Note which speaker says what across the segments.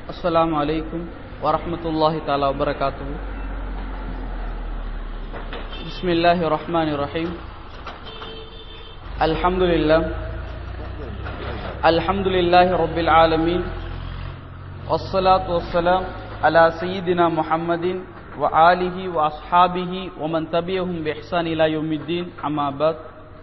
Speaker 1: السلام عليكم ورحمة الله تعالى وبركاته بسم الله الرحمن الرحيم الحمد لله الحمد لله رب العالمين والصلاة والسلام على سيدنا محمد وآله وأصحابه ومن تبعهم بإحسان إلى يوم الدين أما بعد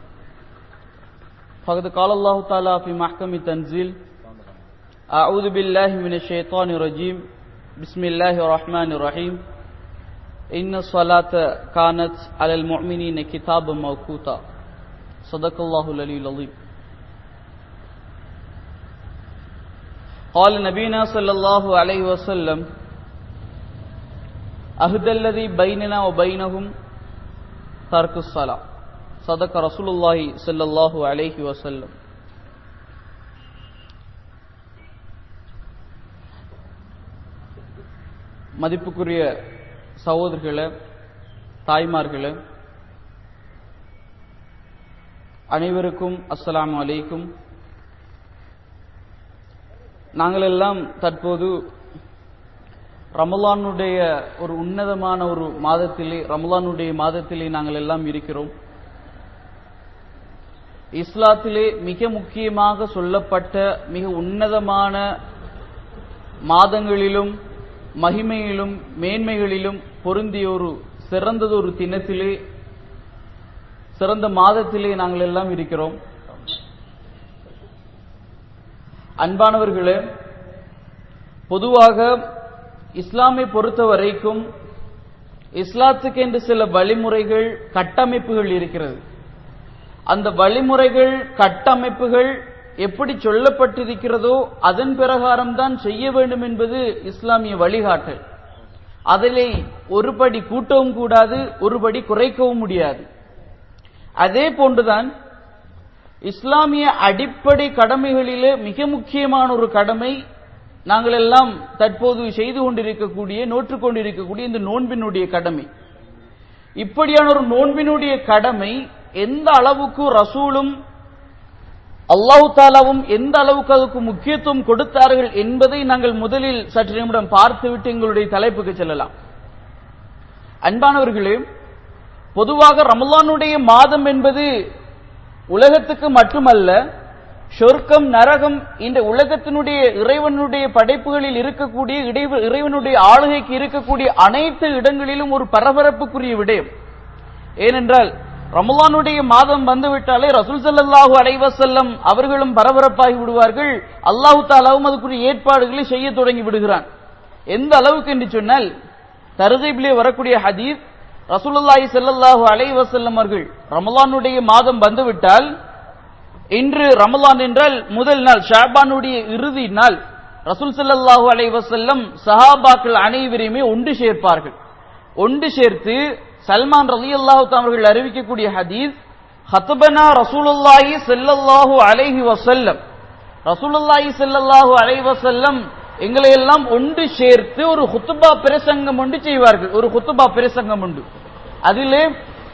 Speaker 1: فقد قال الله تعالى في محكم التنزيل أعوذ بالله من الشيطان الرجيم بسم الله الرحمن الرحيم إن الصلاة كانت على المؤمنين كتابا موقوتا صدق الله العلي العظيم قال نبينا صلى الله عليه وسلم أهد الذي بيننا وبينهم ترك الصلاة صدق رسول الله صلى الله عليه وسلم மதிப்புக்குரிய சகோதரர்களே தாய்மார்களே அனைவருக்கும் அஸ்ஸலாமு அலைக்கும் நாங்கள் எல்லாம் தற்போது ரமலானுடைய ஒரு உன்னதமான ஒரு மாதத்திலே ரமலானுடைய மாதத்திலே நாங்கள் எல்லாம் இருக்கிறோம் இஸ்லாத்திலே மிக முக்கியமாக சொல்லப்பட்ட மிக உன்னதமான மாதங்களிலும் மகிமையிலும் மேன்மைகளிலும் பொருந்திய ஒரு சிறந்தது ஒரு தினத்திலே சிறந்த மாதத்திலே நாங்கள் எல்லாம் இருக்கிறோம் அன்பானவர்களே பொதுவாக இஸ்லாமை பொறுத்த வரைக்கும் இஸ்லாத்துக்கு என்று சில வழிமுறைகள் கட்டமைப்புகள் இருக்கிறது அந்த வழிமுறைகள் கட்டமைப்புகள் எப்படி சொல்லப்பட்டிருக்கிறதோ அதன் பிரகாரம் தான் செய்ய வேண்டும் என்பது இஸ்லாமிய வழிகாட்டல் அதிலே ஒருபடி கூட்டவும் கூடாது ஒருபடி குறைக்கவும் முடியாது அதே போன்றுதான் இஸ்லாமிய அடிப்படை கடமைகளிலே மிக முக்கியமான ஒரு கடமை நாங்கள் எல்லாம் தற்போது செய்து கொண்டிருக்கக்கூடிய நோற்றுக் கொண்டிருக்கக்கூடிய இந்த நோன்பினுடைய கடமை இப்படியான ஒரு நோன்பினுடைய கடமை எந்த அளவுக்கு ரசூலும் அல்லாஹு தாலாவும் எந்த அளவுக்கு அதுக்கு முக்கியத்துவம் கொடுத்தார்கள் என்பதை நாங்கள் முதலில் சற்று நிமிடம் பார்த்துவிட்டு எங்களுடைய தலைப்புக்கு செல்லலாம் அன்பானவர்களே பொதுவாக ரமலானுடைய மாதம் என்பது உலகத்துக்கு மட்டுமல்ல சொர்க்கம் நரகம் இந்த உலகத்தினுடைய இறைவனுடைய படைப்புகளில் இருக்கக்கூடிய இறைவனுடைய ஆளுகைக்கு இருக்கக்கூடிய அனைத்து இடங்களிலும் ஒரு பரபரப்புக்குரிய விடயம் ஏனென்றால் ரமலானுடைய மாதம் வந்துவிட்டாலே ரசூல் சல்லாஹூ அலைவசல்லம் அவர்களும் பரபரப்பாகி விடுவார்கள் அல்லாஹு தாலாவும் அதுக்குரிய ஏற்பாடுகளை செய்ய தொடங்கி விடுகிறான் எந்த அளவுக்கு என்று சொன்னால் தருதைபிலே வரக்கூடிய ஹதீஸ் ரசூலுல்லாஹி செல்லல்லாஹு அலைவசல்லம் அவர்கள் ரமலானுடைய மாதம் வந்துவிட்டால் இன்று ரமலான் என்றால் முதல் நாள் ஷாபானுடைய இறுதி நாள் ரசூல் சல்லாஹூ அலைவசல்லம் சஹாபாக்கள் அனைவரையுமே ஒன்று சேர்ப்பார்கள் ஒன்று சேர்த்து சல்மான் ரலி அல்லாஹு அவர்கள் அறிவிக்கக்கூடிய ஹதீஸ் ஹத்தபனா ரசூலுல்லாஹி செல்லல்லாஹு அலைஹி வசல்லம் ரசூலுல்லாஹி செல்லல்லாஹு அலைஹி வசல்லம் எங்களை எல்லாம் ஒன்று சேர்த்து ஒரு ஹுத்துபா பிரசங்கம் ஒன்று செய்வார்கள் ஒரு ஹுத்துபா பிரசங்கம் உண்டு அதிலே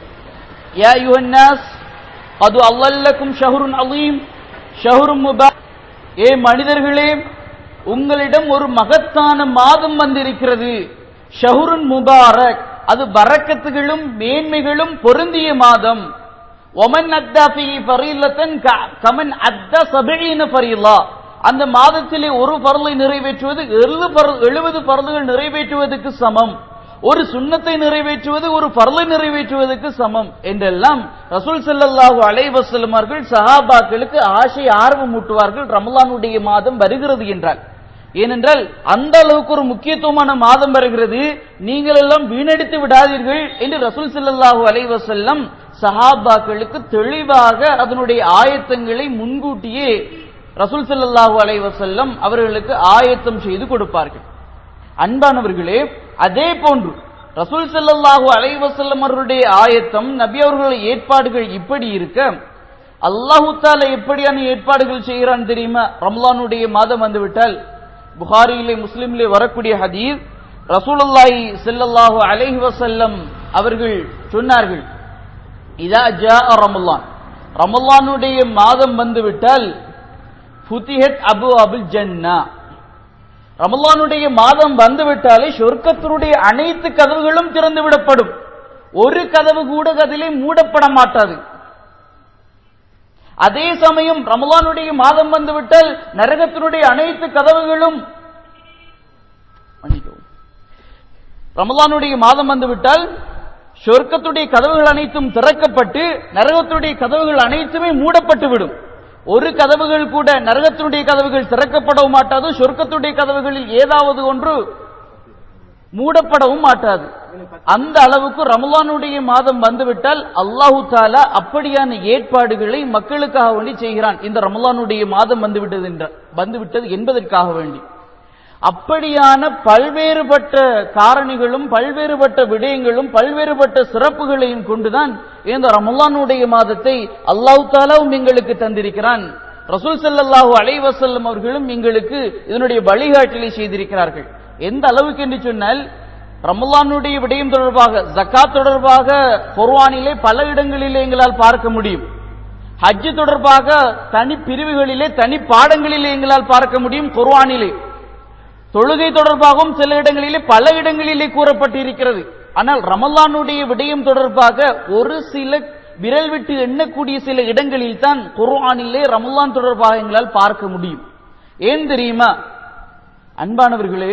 Speaker 1: யா யுஹன்னாஸ் அது அல்லல்லக்கும் ஷஹருன் அலீம் ஷஹரும் முபா ஏ மனிதர்களே உங்களிடம் ஒரு மகத்தான மாதம் வந்திருக்கிறது ஷஹருன் முபாரக் அது பறக்கத்துகளும் மேன்மைகளும் பொருந்திய மாதம் ஒமன் அத்தா பி ஃபரீலத்தன் கமன் அத்தா சபீன ஃபரீலா அந்த மாதத்திலே ஒரு பரலை நிறைவேற்றுவது எழுபது பரல்கள் நிறைவேற்றுவதற்கு சமம் ஒரு சுண்ணத்தை நிறைவேற்றுவது ஒரு பரலை நிறைவேற்றுவதற்கு சமம் என்றெல்லாம் ரசூல் செல்லல்லாஹு அலைவசல்லம் அவர்கள் சஹாபாக்களுக்கு ஆசை ஆர்வம் ஊட்டுவார்கள் ரமலானுடைய மாதம் வருகிறது என்றால் ஏனென்றால் அந்த அளவுக்கு ஒரு முக்கியத்துவமான மாதம் வருகிறது நீங்கள் எல்லாம் வீணடித்து விடாதீர்கள் என்று ரசூல் செல்லல்லாஹு அலைவசல்லம் சஹாபாக்களுக்கு தெளிவாக அதனுடைய ஆயத்தங்களை முன்கூட்டியே ரசூல் செல்லல்லாஹு அலைவசல்லம் அவர்களுக்கு ஆயத்தம் செய்து கொடுப்பார்கள் அன்பானவர்களே அதே போன்று ரசூல் செல்லல்லாஹு அலைவசல்லம் அவர்களுடைய ஆயத்தம் நபி அவர்களுடைய ஏற்பாடுகள் இப்படி இருக்க அல்லாஹு தால எப்படியான ஏற்பாடுகள் செய்கிறான் தெரியுமா ரம்லானுடைய மாதம் வந்துவிட்டால் புகாரியிலே முஸ்லிம்லே வரக்கூடிய ஹதீஸ் ரசூலுல்லாஹி ஸல்லல்லாஹு அலைஹி வஸல்லம் அவர்கள் சொன்னார்கள் இதா ஜா ரமலான் ரமலானுடைய மாதம் வந்துவிட்டால் ஃபுதிஹத் அபு அபுல் ஜன்னா ரமலானுடைய மாதம் வந்துவிட்டாலே சொர்க்கத்தினுடைய அனைத்து கதவுகளும் திறந்து விடப்படும் ஒரு கதவு கூட அதிலே மூடப்பட மாட்டாது அதே சமயம் ரமலானுடைய மாதம் வந்துவிட்டால் நரகத்தினுடைய அனைத்து கதவுகளும் மன்னிக்கவும். ரமலானுடைய மாதம் வந்துவிட்டால் சொர்க்கத்துடைய கதவுகள் அனைத்தும் திறக்கப்பட்டு நரகத்துடைய கதவுகள் அனைத்துமே மூடப்பட்டு விடும் ஒரு கதவுகள் கூட நரகத்தினுடைய கதவுகள் திறக்கப்படவும் மாட்டாது சொர்க்கத்துடைய கதவுகளில் ஏதாவது ஒன்று மூடப்படவும் மாட்டாது அந்த அளவுக்கு ரமலானுடைய மாதம் வந்துவிட்டால் அல்லாஹு தாலா அப்படியான ஏற்பாடுகளை மக்களுக்காக வேண்டி செய்கிறான் இந்த ரமலானுடைய மாதம் வந்துவிட்டது என்ற வந்துவிட்டது என்பதற்காக வேண்டி அப்படியான பல்வேறுபட்ட காரணிகளும் பல்வேறுபட்ட விடயங்களும் பல்வேறுபட்ட சிறப்புகளையும் கொண்டுதான் இந்த ரமலானுடைய மாதத்தை அல்லாஹு தாலாவும் எங்களுக்கு தந்திருக்கிறான் ரசூல் ஸல்லல்லாஹு அலைஹி வஸல்லம் அவர்களும் எங்களுக்கு இதனுடைய வழிகாட்டலை செய்திருக்கிறார்கள் எந்த அளவுக்கு என்று சொன்னால் ரமலானுடைய விடயம் தொடர்பாக ஜக்காத் தொடர்பாக குர்ஆனிலே பல இடங்களிலே எங்களால் பார்க்க முடியும் ஹஜ் தொடர்பாக தனி பிரிவுகளிலே தனி பாடங்களிலே எங்களால் பார்க்க முடியும் குர்ஆனிலே தொழுகை தொடர்பாகவும் சில இடங்களிலே பல இடங்களிலே கூறப்பட்டிருக்கிறது ஆனால் ரமலானுடைய விடயம் தொடர்பாக ஒரு சில விரல் விட்டு எண்ணக்கூடிய சில இடங்களில் தான் குர்ஆனிலே ரமலான் தொடர்பாக எங்களால் பார்க்க முடியும் ஏன் தெரியுமா அன்பானவர்களே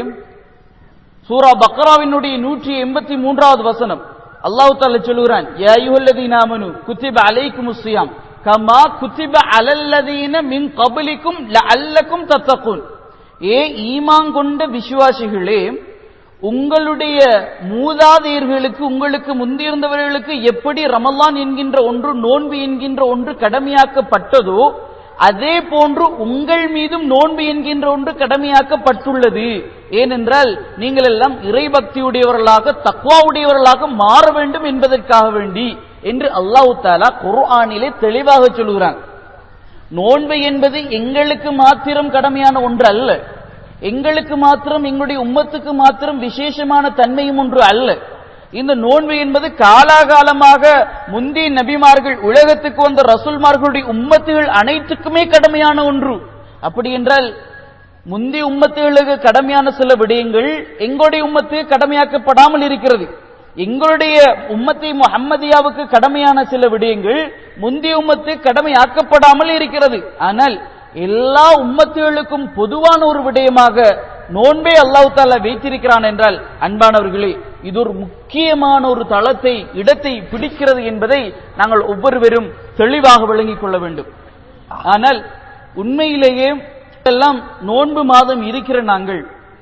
Speaker 1: சூரா பக்ராவினுடைய நூற்றி எண்பத்தி மூன்றாவது வசனம் அல்லாஹ் தால சொல்லுகிறான் யா அய்யுஹல்லதீன ஆமனு குத்திப அலைக்குமுஸ் ஸியாம் கமா குத்திப அலல்லதீன மின் கப்லிக்கும் லஅல்லக்கும் தத்தகுன் ஏ ஈமான் கொண்ட விசுவாசிகளே உங்களுடைய மூதாதையர்களுக்கு உங்களுக்கு முந்தியிருந்தவர்களுக்கு எப்படி ரமலான் என்கின்ற ஒன்று நோன்பு என்கின்ற ஒன்று கடமையாக்கப்பட்டதோ அதே போன்று உங்கள் மீதும் நோன்பு என்கின்ற ஒன்று கடமையாக்கப்பட்டுள்ளது ஏனென்றால் நீங்கள் எல்லாம் இறைபக்தியுடையவர்களாக தக்வாவுடையவர்களாக மாற வேண்டும் என்பதற்காக வேண்டி என்று அல்லாஹு தாலா குர்ஆனிலே தெளிவாக சொல்கிறான் நோன்பு என்பது எங்களுக்கு மாத்திரம் கடமையான ஒன்று அல்ல எங்களுக்கு மாத்திரம் எங்களுடைய உம்மத்துக்கு மாத்திரம் விசேஷமான தன்மையும் ஒன்று அல்ல இந்த நோன்பு என்பது காலாகாலமாக முந்தைய நபிமார்கள் உலகத்துக்கு வந்த ரசூல்மார்களுடைய உம்மத்துகள் அனைத்துக்குமே கடமையான ஒன்று அப்படி என்றால் முந்தைய உம்மத்துகளுக்கு கடமையான சில விடயங்கள் எங்களுடைய உம்மத்துக்கு கடமையாக்கப்படாமல் இருக்கிறது எங்களுடைய உம்மத்தை முஹம்மதியாவுக்கு கடமையான சில விடயங்கள் முந்தைய உம்மத்து கடமையாக்கப்படாமல் இருக்கிறது ஆனால் எல்லா உம்மத்துகளுக்கும் பொதுவான ஒரு விடயமாக நோன்பே அல்லாஹ் தாலா வைத்திருக்கிறான் என்றால் அன்பானவர்களே இது ஒரு முக்கியமான ஒரு தளத்தை இடத்தை பிடிக்கிறது என்பதை நாங்கள் ஒவ்வொருவரும் தெளிவாக விளங்கிக் கொள்ள வேண்டும் ஆனால் உண்மையிலேயே எல்லாம் நோன்பு மாதம் இருக்கிற நாங்கள்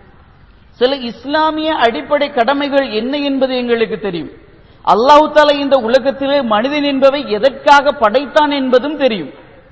Speaker 1: சில இஸ்லாமிய அடிப்படை கடமைகள் என்ன என்பது எங்களுக்கு தெரியும் அல்லாஹு தாலா இந்த உலகத்திலே மனிதன் என்பவை எதற்காக படைத்தான் என்பதும் தெரியும்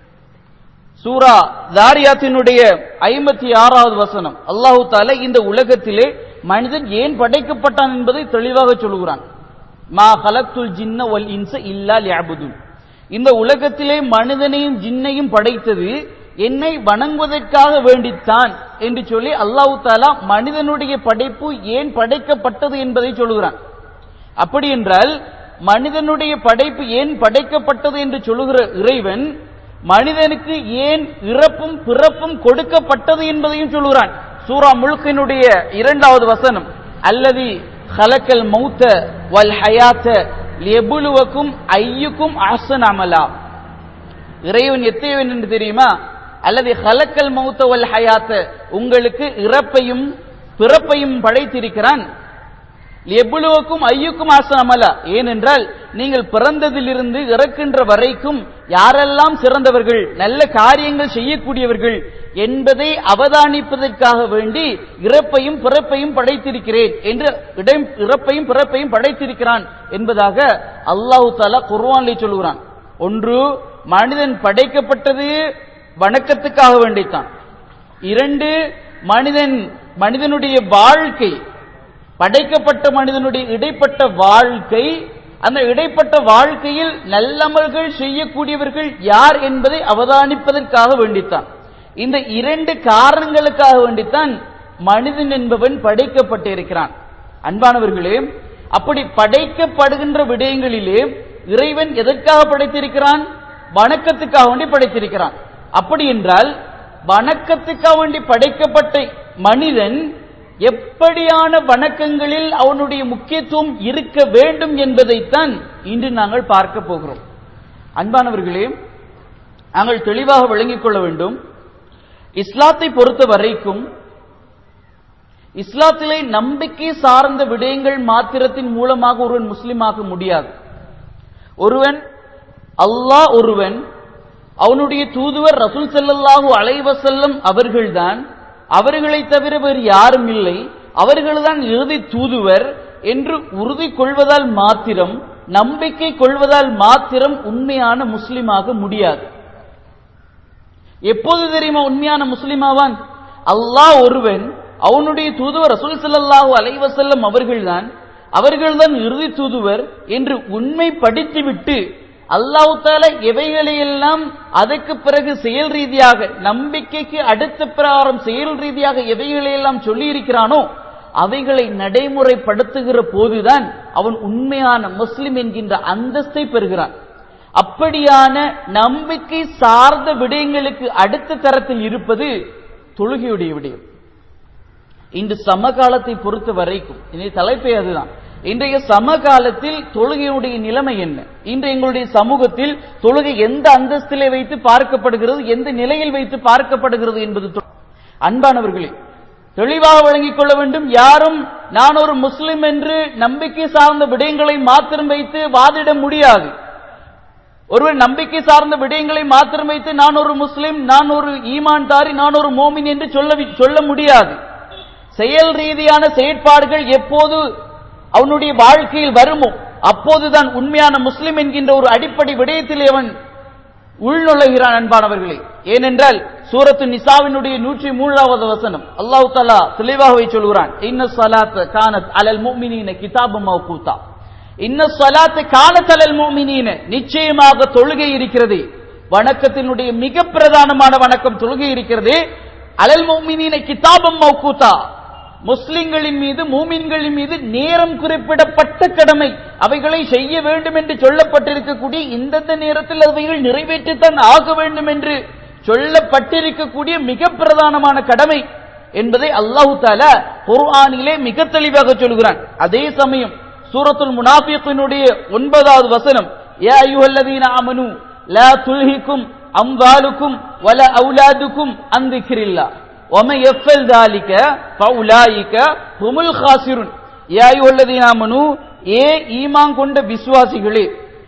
Speaker 1: சூரா தாரியாத்தினுடைய ஐம்பத்தி ஆறாவது வசனம் அல்லாஹு தாலா இந்த உலகத்திலே மனிதன் ஏன் படைக்கப்பட்டான் என்பதை தெளிவாக சொல்கிறான் மா ஹலக்துல் ஜின்ன வல் இன்ச இல்லா லியஅபுதுன் இந்த உலகத்திலே மனிதனையும் ஜின்னையும் படைத்தது என்னை வணங்குவதற்காக வேண்டித்தான் என்று சொல்லி அல்லாஹு தாலா மனிதனுடைய படைப்பு ஏன் படைக்கப்பட்டது என்பதை சொல்கிறான் அப்படி என்றால் மனிதனுடைய படைப்பு ஏன் படைக்கப்பட்டது என்று சொல்லுகிற இறைவன் மனிதனுக்கு ஏன் இறப்பும் பிறப்பும் கொடுக்கப்பட்டது என்பதையும் சொல்கிறான் சூரா முழுக்கினுடைய இரண்டாவது வசனம் அல்லது ஹலக்கல் மௌத்த வல் ஹயாத்த லெபுலுவக்கும் ஐயுக்கும் அஹ்சன் அமலா இறைவன் எத்தையவன் என்று தெரியுமா அல்லது ஹலக்கல் மௌத்த வல் ஹயாத்த உங்களுக்கு இறப்பையும் பிறப்பையும் படைத்திருக்கிறான் எவ்வளவுக்கும் ஐயுக்கும் ஆசனமல்ல ஏனென்றால் நீங்கள் பிறந்ததிலிருந்து இறக்கின்ற வரைக்கும் யாரெல்லாம் சிறந்தவர்கள் நல்ல காரியங்கள் செய்யக்கூடியவர்கள் என்பதை அவதானிப்பதற்காக வேண்டி இறப்பையும் பிறப்பையும் படைத்திருக்கிறேன் என்று இடம் இறப்பையும் பிறப்பையும் படைத்திருக்கிறான் என்பதாக அல்லாஹு தாலா குர்வானிலே சொல்கிறான் ஒன்று மனிதன் படைக்கப்பட்டது வணக்கத்துக்காக வேண்டித்தான் இரண்டு மனிதன் மனிதனுடைய வாழ்க்கை படைக்கப்பட்ட மனிதனுடைய இடைப்பட்ட வாழ்க்கை அந்த இடைப்பட்ட வாழ்க்கையில் நல்லமல்கள் செய்யக்கூடியவர்கள் யார் என்பதை அவதானிப்பதற்காக வேண்டித்தான் இந்த இரண்டு காரணங்களுக்காக வேண்டித்தான் மனிதன் என்பவன் படைக்கப்பட்டிருக்கிறான் அன்பானவர்களே அப்படி படைக்கப்படுகின்ற விடயங்களிலே இறைவன் எதற்காக படைத்திருக்கிறான் வணக்கத்துக்காக வேண்டி படைத்திருக்கிறான் அப்படி என்றால் வணக்கத்துக்காக வேண்டி படைக்கப்பட்ட மனிதன் எப்படியான வணக்கங்களில் அவனுடைய முக்கியத்துவம் இருக்க வேண்டும் என்பதைத்தான் இன்று நாங்கள் பார்க்க போகிறோம் அன்பானவர்களே நாங்கள் தெளிவாக விளங்கிக் கொள்ள வேண்டும் இஸ்லாத்தை பொறுத்த வரைக்கும் இஸ்லாத்திலே நம்பிக்கை சார்ந்த விடயங்கள் மாத்திரத்தின் மூலமாக ஒருவன் முஸ்லிமாக முடியாது ஒருவன் அல்லாஹ் ஒருவன் அவனுடைய தூதுவர் ரசூல் ஸல்லல்லாஹு அலைஹி வஸல்லம் அவர்கள்தான் அவர்களை தவிர வேறு யாரும் இல்லை அவர்கள்தான் இறுதி தூதுவர் என்று உறுதி கொள்வதால் மாத்திரம் நம்பிக்கை கொள்வதால் மாத்திரம் உண்மையான முஸ்லிமாக முடியாது எப்போது தெரியுமா உண்மையான முஸ்லிமாவான் அல்லாஹ் ஒருவன் அவனுடைய தூதுவர் ரசூல் ஸல்லல்லாஹு அலைஹி வஸல்லம் அவர்கள்தான் அவர்கள்தான் இறுதி தூதுவர் என்று உண்மை படித்துவிட்டு அல்லாஹ் தால எவைகளையெல்லாம் அதற்கு பிறகு செயல் ரீதியாக நம்பிக்கைக்கு அடுத்த பிரகாரம் செயல் ரீதியாக எவைகளையெல்லாம் சொல்லி இருக்கிறானோ அவைகளை நடைமுறைப்படுத்துகிற போதுதான் அவன் உண்மையான முஸ்லிம் என்கின்ற அந்தஸ்தை பெறுகிறான் அப்படியான நம்பிக்கை சார்ந்த விடயங்களுக்கு அடுத்த தரத்தில் இருப்பது தொழுகையுடைய விடயம் இன்று சமகாலத்தை பொறுத்த வரைக்கும் இன்றைய தலைப்பே அதுதான் இன்றைய சமகாலத்தில் தொழுகையுடைய நிலைமை என்ன இன்று எங்களுடைய சமூகத்தில் தொழுகை எந்த அந்தஸ்திலே வைத்து பார்க்கப்படுகிறது எந்த நிலையில் வைத்து பார்க்கப்படுகிறது என்பது தொ- அன்பானவர்களே தெளிவாக விளங்கிக் கொள்ள வேண்டும் யாரும் நான் ஒரு முஸ்லிம் என்று நம்பிக்கை சார்ந்த விடயங்களை மாத்திரம் வைத்து வாதிட முடியாது ஒருவர் நம்பிக்கை சார்ந்த விடயங்களை மாத்திரம் வைத்து நான் ஒரு முஸ்லிம் நான் ஒரு ஈமான்தாரி நான் ஒரு மோமின் என்று சொல்ல சொல்ல முடியாது செயல் ரீதியான செயற்பாடுகள் எப்போது அவனுடைய வாழ்க்கையில் வருமோ அப்போதுதான் உண்மையான முஸ்லிம் என்கின்ற ஒரு அடிப்படை விடயத்தில் அவன் உள்நுழைகிறான் அன்பானவர்களே ஏனென்றால் சூரத்து நிசாவினுடைய நூற்றி மூன்றாவது வசனம் அல்லாஹ் தலா தெளிவாகவே சொல்கிறான் இன்ன சலாத்த கானத் அலல் முஃமினீன கிதாபம் மௌகூதா இன்ன சலாத்த கானத் அலல் முஃமினீன நிச்சயமாக தொழுகை இருக்கிறது வணக்கத்தினுடைய மிக பிரதானமான வணக்கம் தொழுகை இருக்கிறது அலல் முஃமினீன கிதாபம் மௌகூதா முஸ்லிம்களின் மீது மூமின்களின் மீது நேரம் குறிப்பிடப்பட்ட கடமை அவைகளை செய்ய வேண்டும் என்று சொல்லப்பட்டிருக்கக்கூடிய இந்தந்த நேரத்தில் அவைகள் நிறைவேற்றித்தான் ஆக வேண்டும் என்று சொல்லப்பட்டிருக்கக்கூடிய மிக பிரதானமான கடமை என்பதை அல்லாஹு தாலா குர்ஆனிலே மிக தெளிவாக சொல்கிறான் அதே சமயம் சூரத்துல் முனாஃபிqiனுடைய ஒன்பதாவது வசனம் யா அய்யுஹல்லதீன ஆமனு லா துல்ஹிக்கும் அம்வாலுக்கும் வல அவுலாதுக்கும் அன் திக்ரில்லாஹ் ومن يفعل ذلك فاولئك هم الخاسرون يا ايها الذين امنوا ஏ ஈமான் கொண்ட விசுவாசிகளே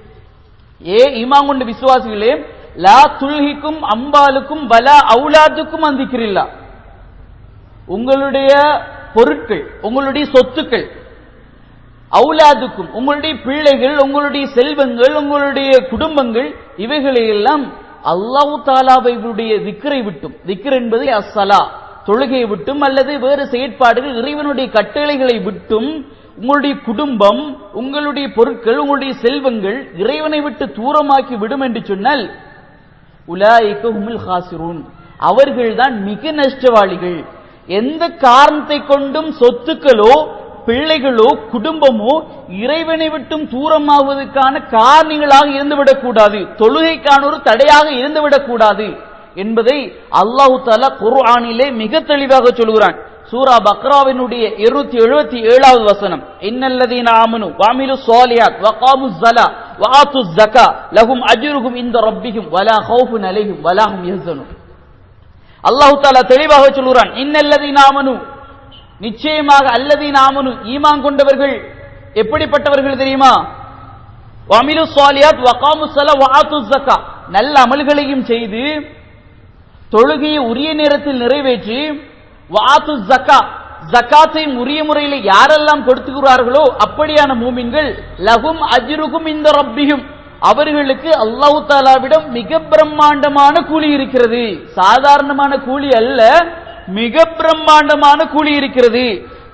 Speaker 1: ஏ ஈமான் கொண்ட விசுவாசிகளே லா துல்ஹிக்கும் அம்பாலுக்கும் வலா அவுலாதுக்கும் அந்திக்கிறில்லா உங்களுடைய பொருட்கள் உங்களுடைய சொத்துக்கள் அவுலாதுக்கும் உங்களுடைய பிள்ளைகள் உங்களுடைய செல்வங்கள் உங்களுடைய குடும்பங்கள் இவைகளையெல்லாம் அல்லாஹு தாலாவைகளுடைய திக்கரை விட்டும் திக்கர் என்பது அஸ்ஸலா தொழுகையை விட்டும் அல்லது வேறு செயற்பாடுகள் இறைவனுடைய கட்டளைகளை விட்டும் உங்களுடைய குடும்பம் உங்களுடைய பொருட்கள் உங்களுடைய செல்வங்கள் இறைவனை விட்டு தூரமாக்கி விடும் என்று சொன்னால் உலாயிக்க உமில் ஹாசிரூன் அவர்கள்தான் மிக நஷ்டவாளிகள் எந்த காரணத்தை கொண்டும் சொத்துக்களோ பிள்ளைகளோ குடும்பமோ இறைவனை விட்டும் தூரமாவதற்கான காரணங்களாக இருந்துவிடக்கூடாது தொழுகைக்கான ஒரு தடையாக இருந்துவிடக்கூடாது என்பதை அல்லாஹு தாலா குர்ஆனிலே மிக தெளிவாக சொல்கிறான் சூரா பக்ராவினுடைய இருநூத்தி எழுபத்தி ஏழாவது வசனம் இன்னல்லதீன ஆமனு வாமிலு சாலியாத் வகாமு ஸலா வஆத்து ஸக்கா லஹும் அஜ்ருஹும் இந்த ரப்பிஹிம் வலா ஹௌஃபுன் அலைஹிம் வலா ஹும் யஹ்சனுன் அல்லாஹு தாலா தெளிவாக சொல்கிறான் இன்னல்லதீன ஆமனு நிச்சயமாக அல்லதி நாமனு ஈமான் கொண்டவர்கள் எப்படிப்பட்டவர்கள் தெரியுமா வமிலு சாலியாத் வகாமு சல வஆத்து ஜக்கா நல்ல அமல்களையும் செய்து தொழுகையை உரிய நேரத்தில் நிறைவேற்றி வஆத்து ஜக்கா ஜக்காத்தையும் உரிய முறையில் யாரெல்லாம் கொடுத்துகிறார்களோ அப்படியான மூமின்கள் லகும் அஜ்ருகும் இந்த ரப்பியும் அவர்களுக்கு அல்லாஹு தாலாவிடம் மிக பிரம்மாண்டமான கூலி இருக்கிறது சாதாரணமான கூலி அல்ல மிக பிரம்மாண்டமான கூலி இருக்கிறது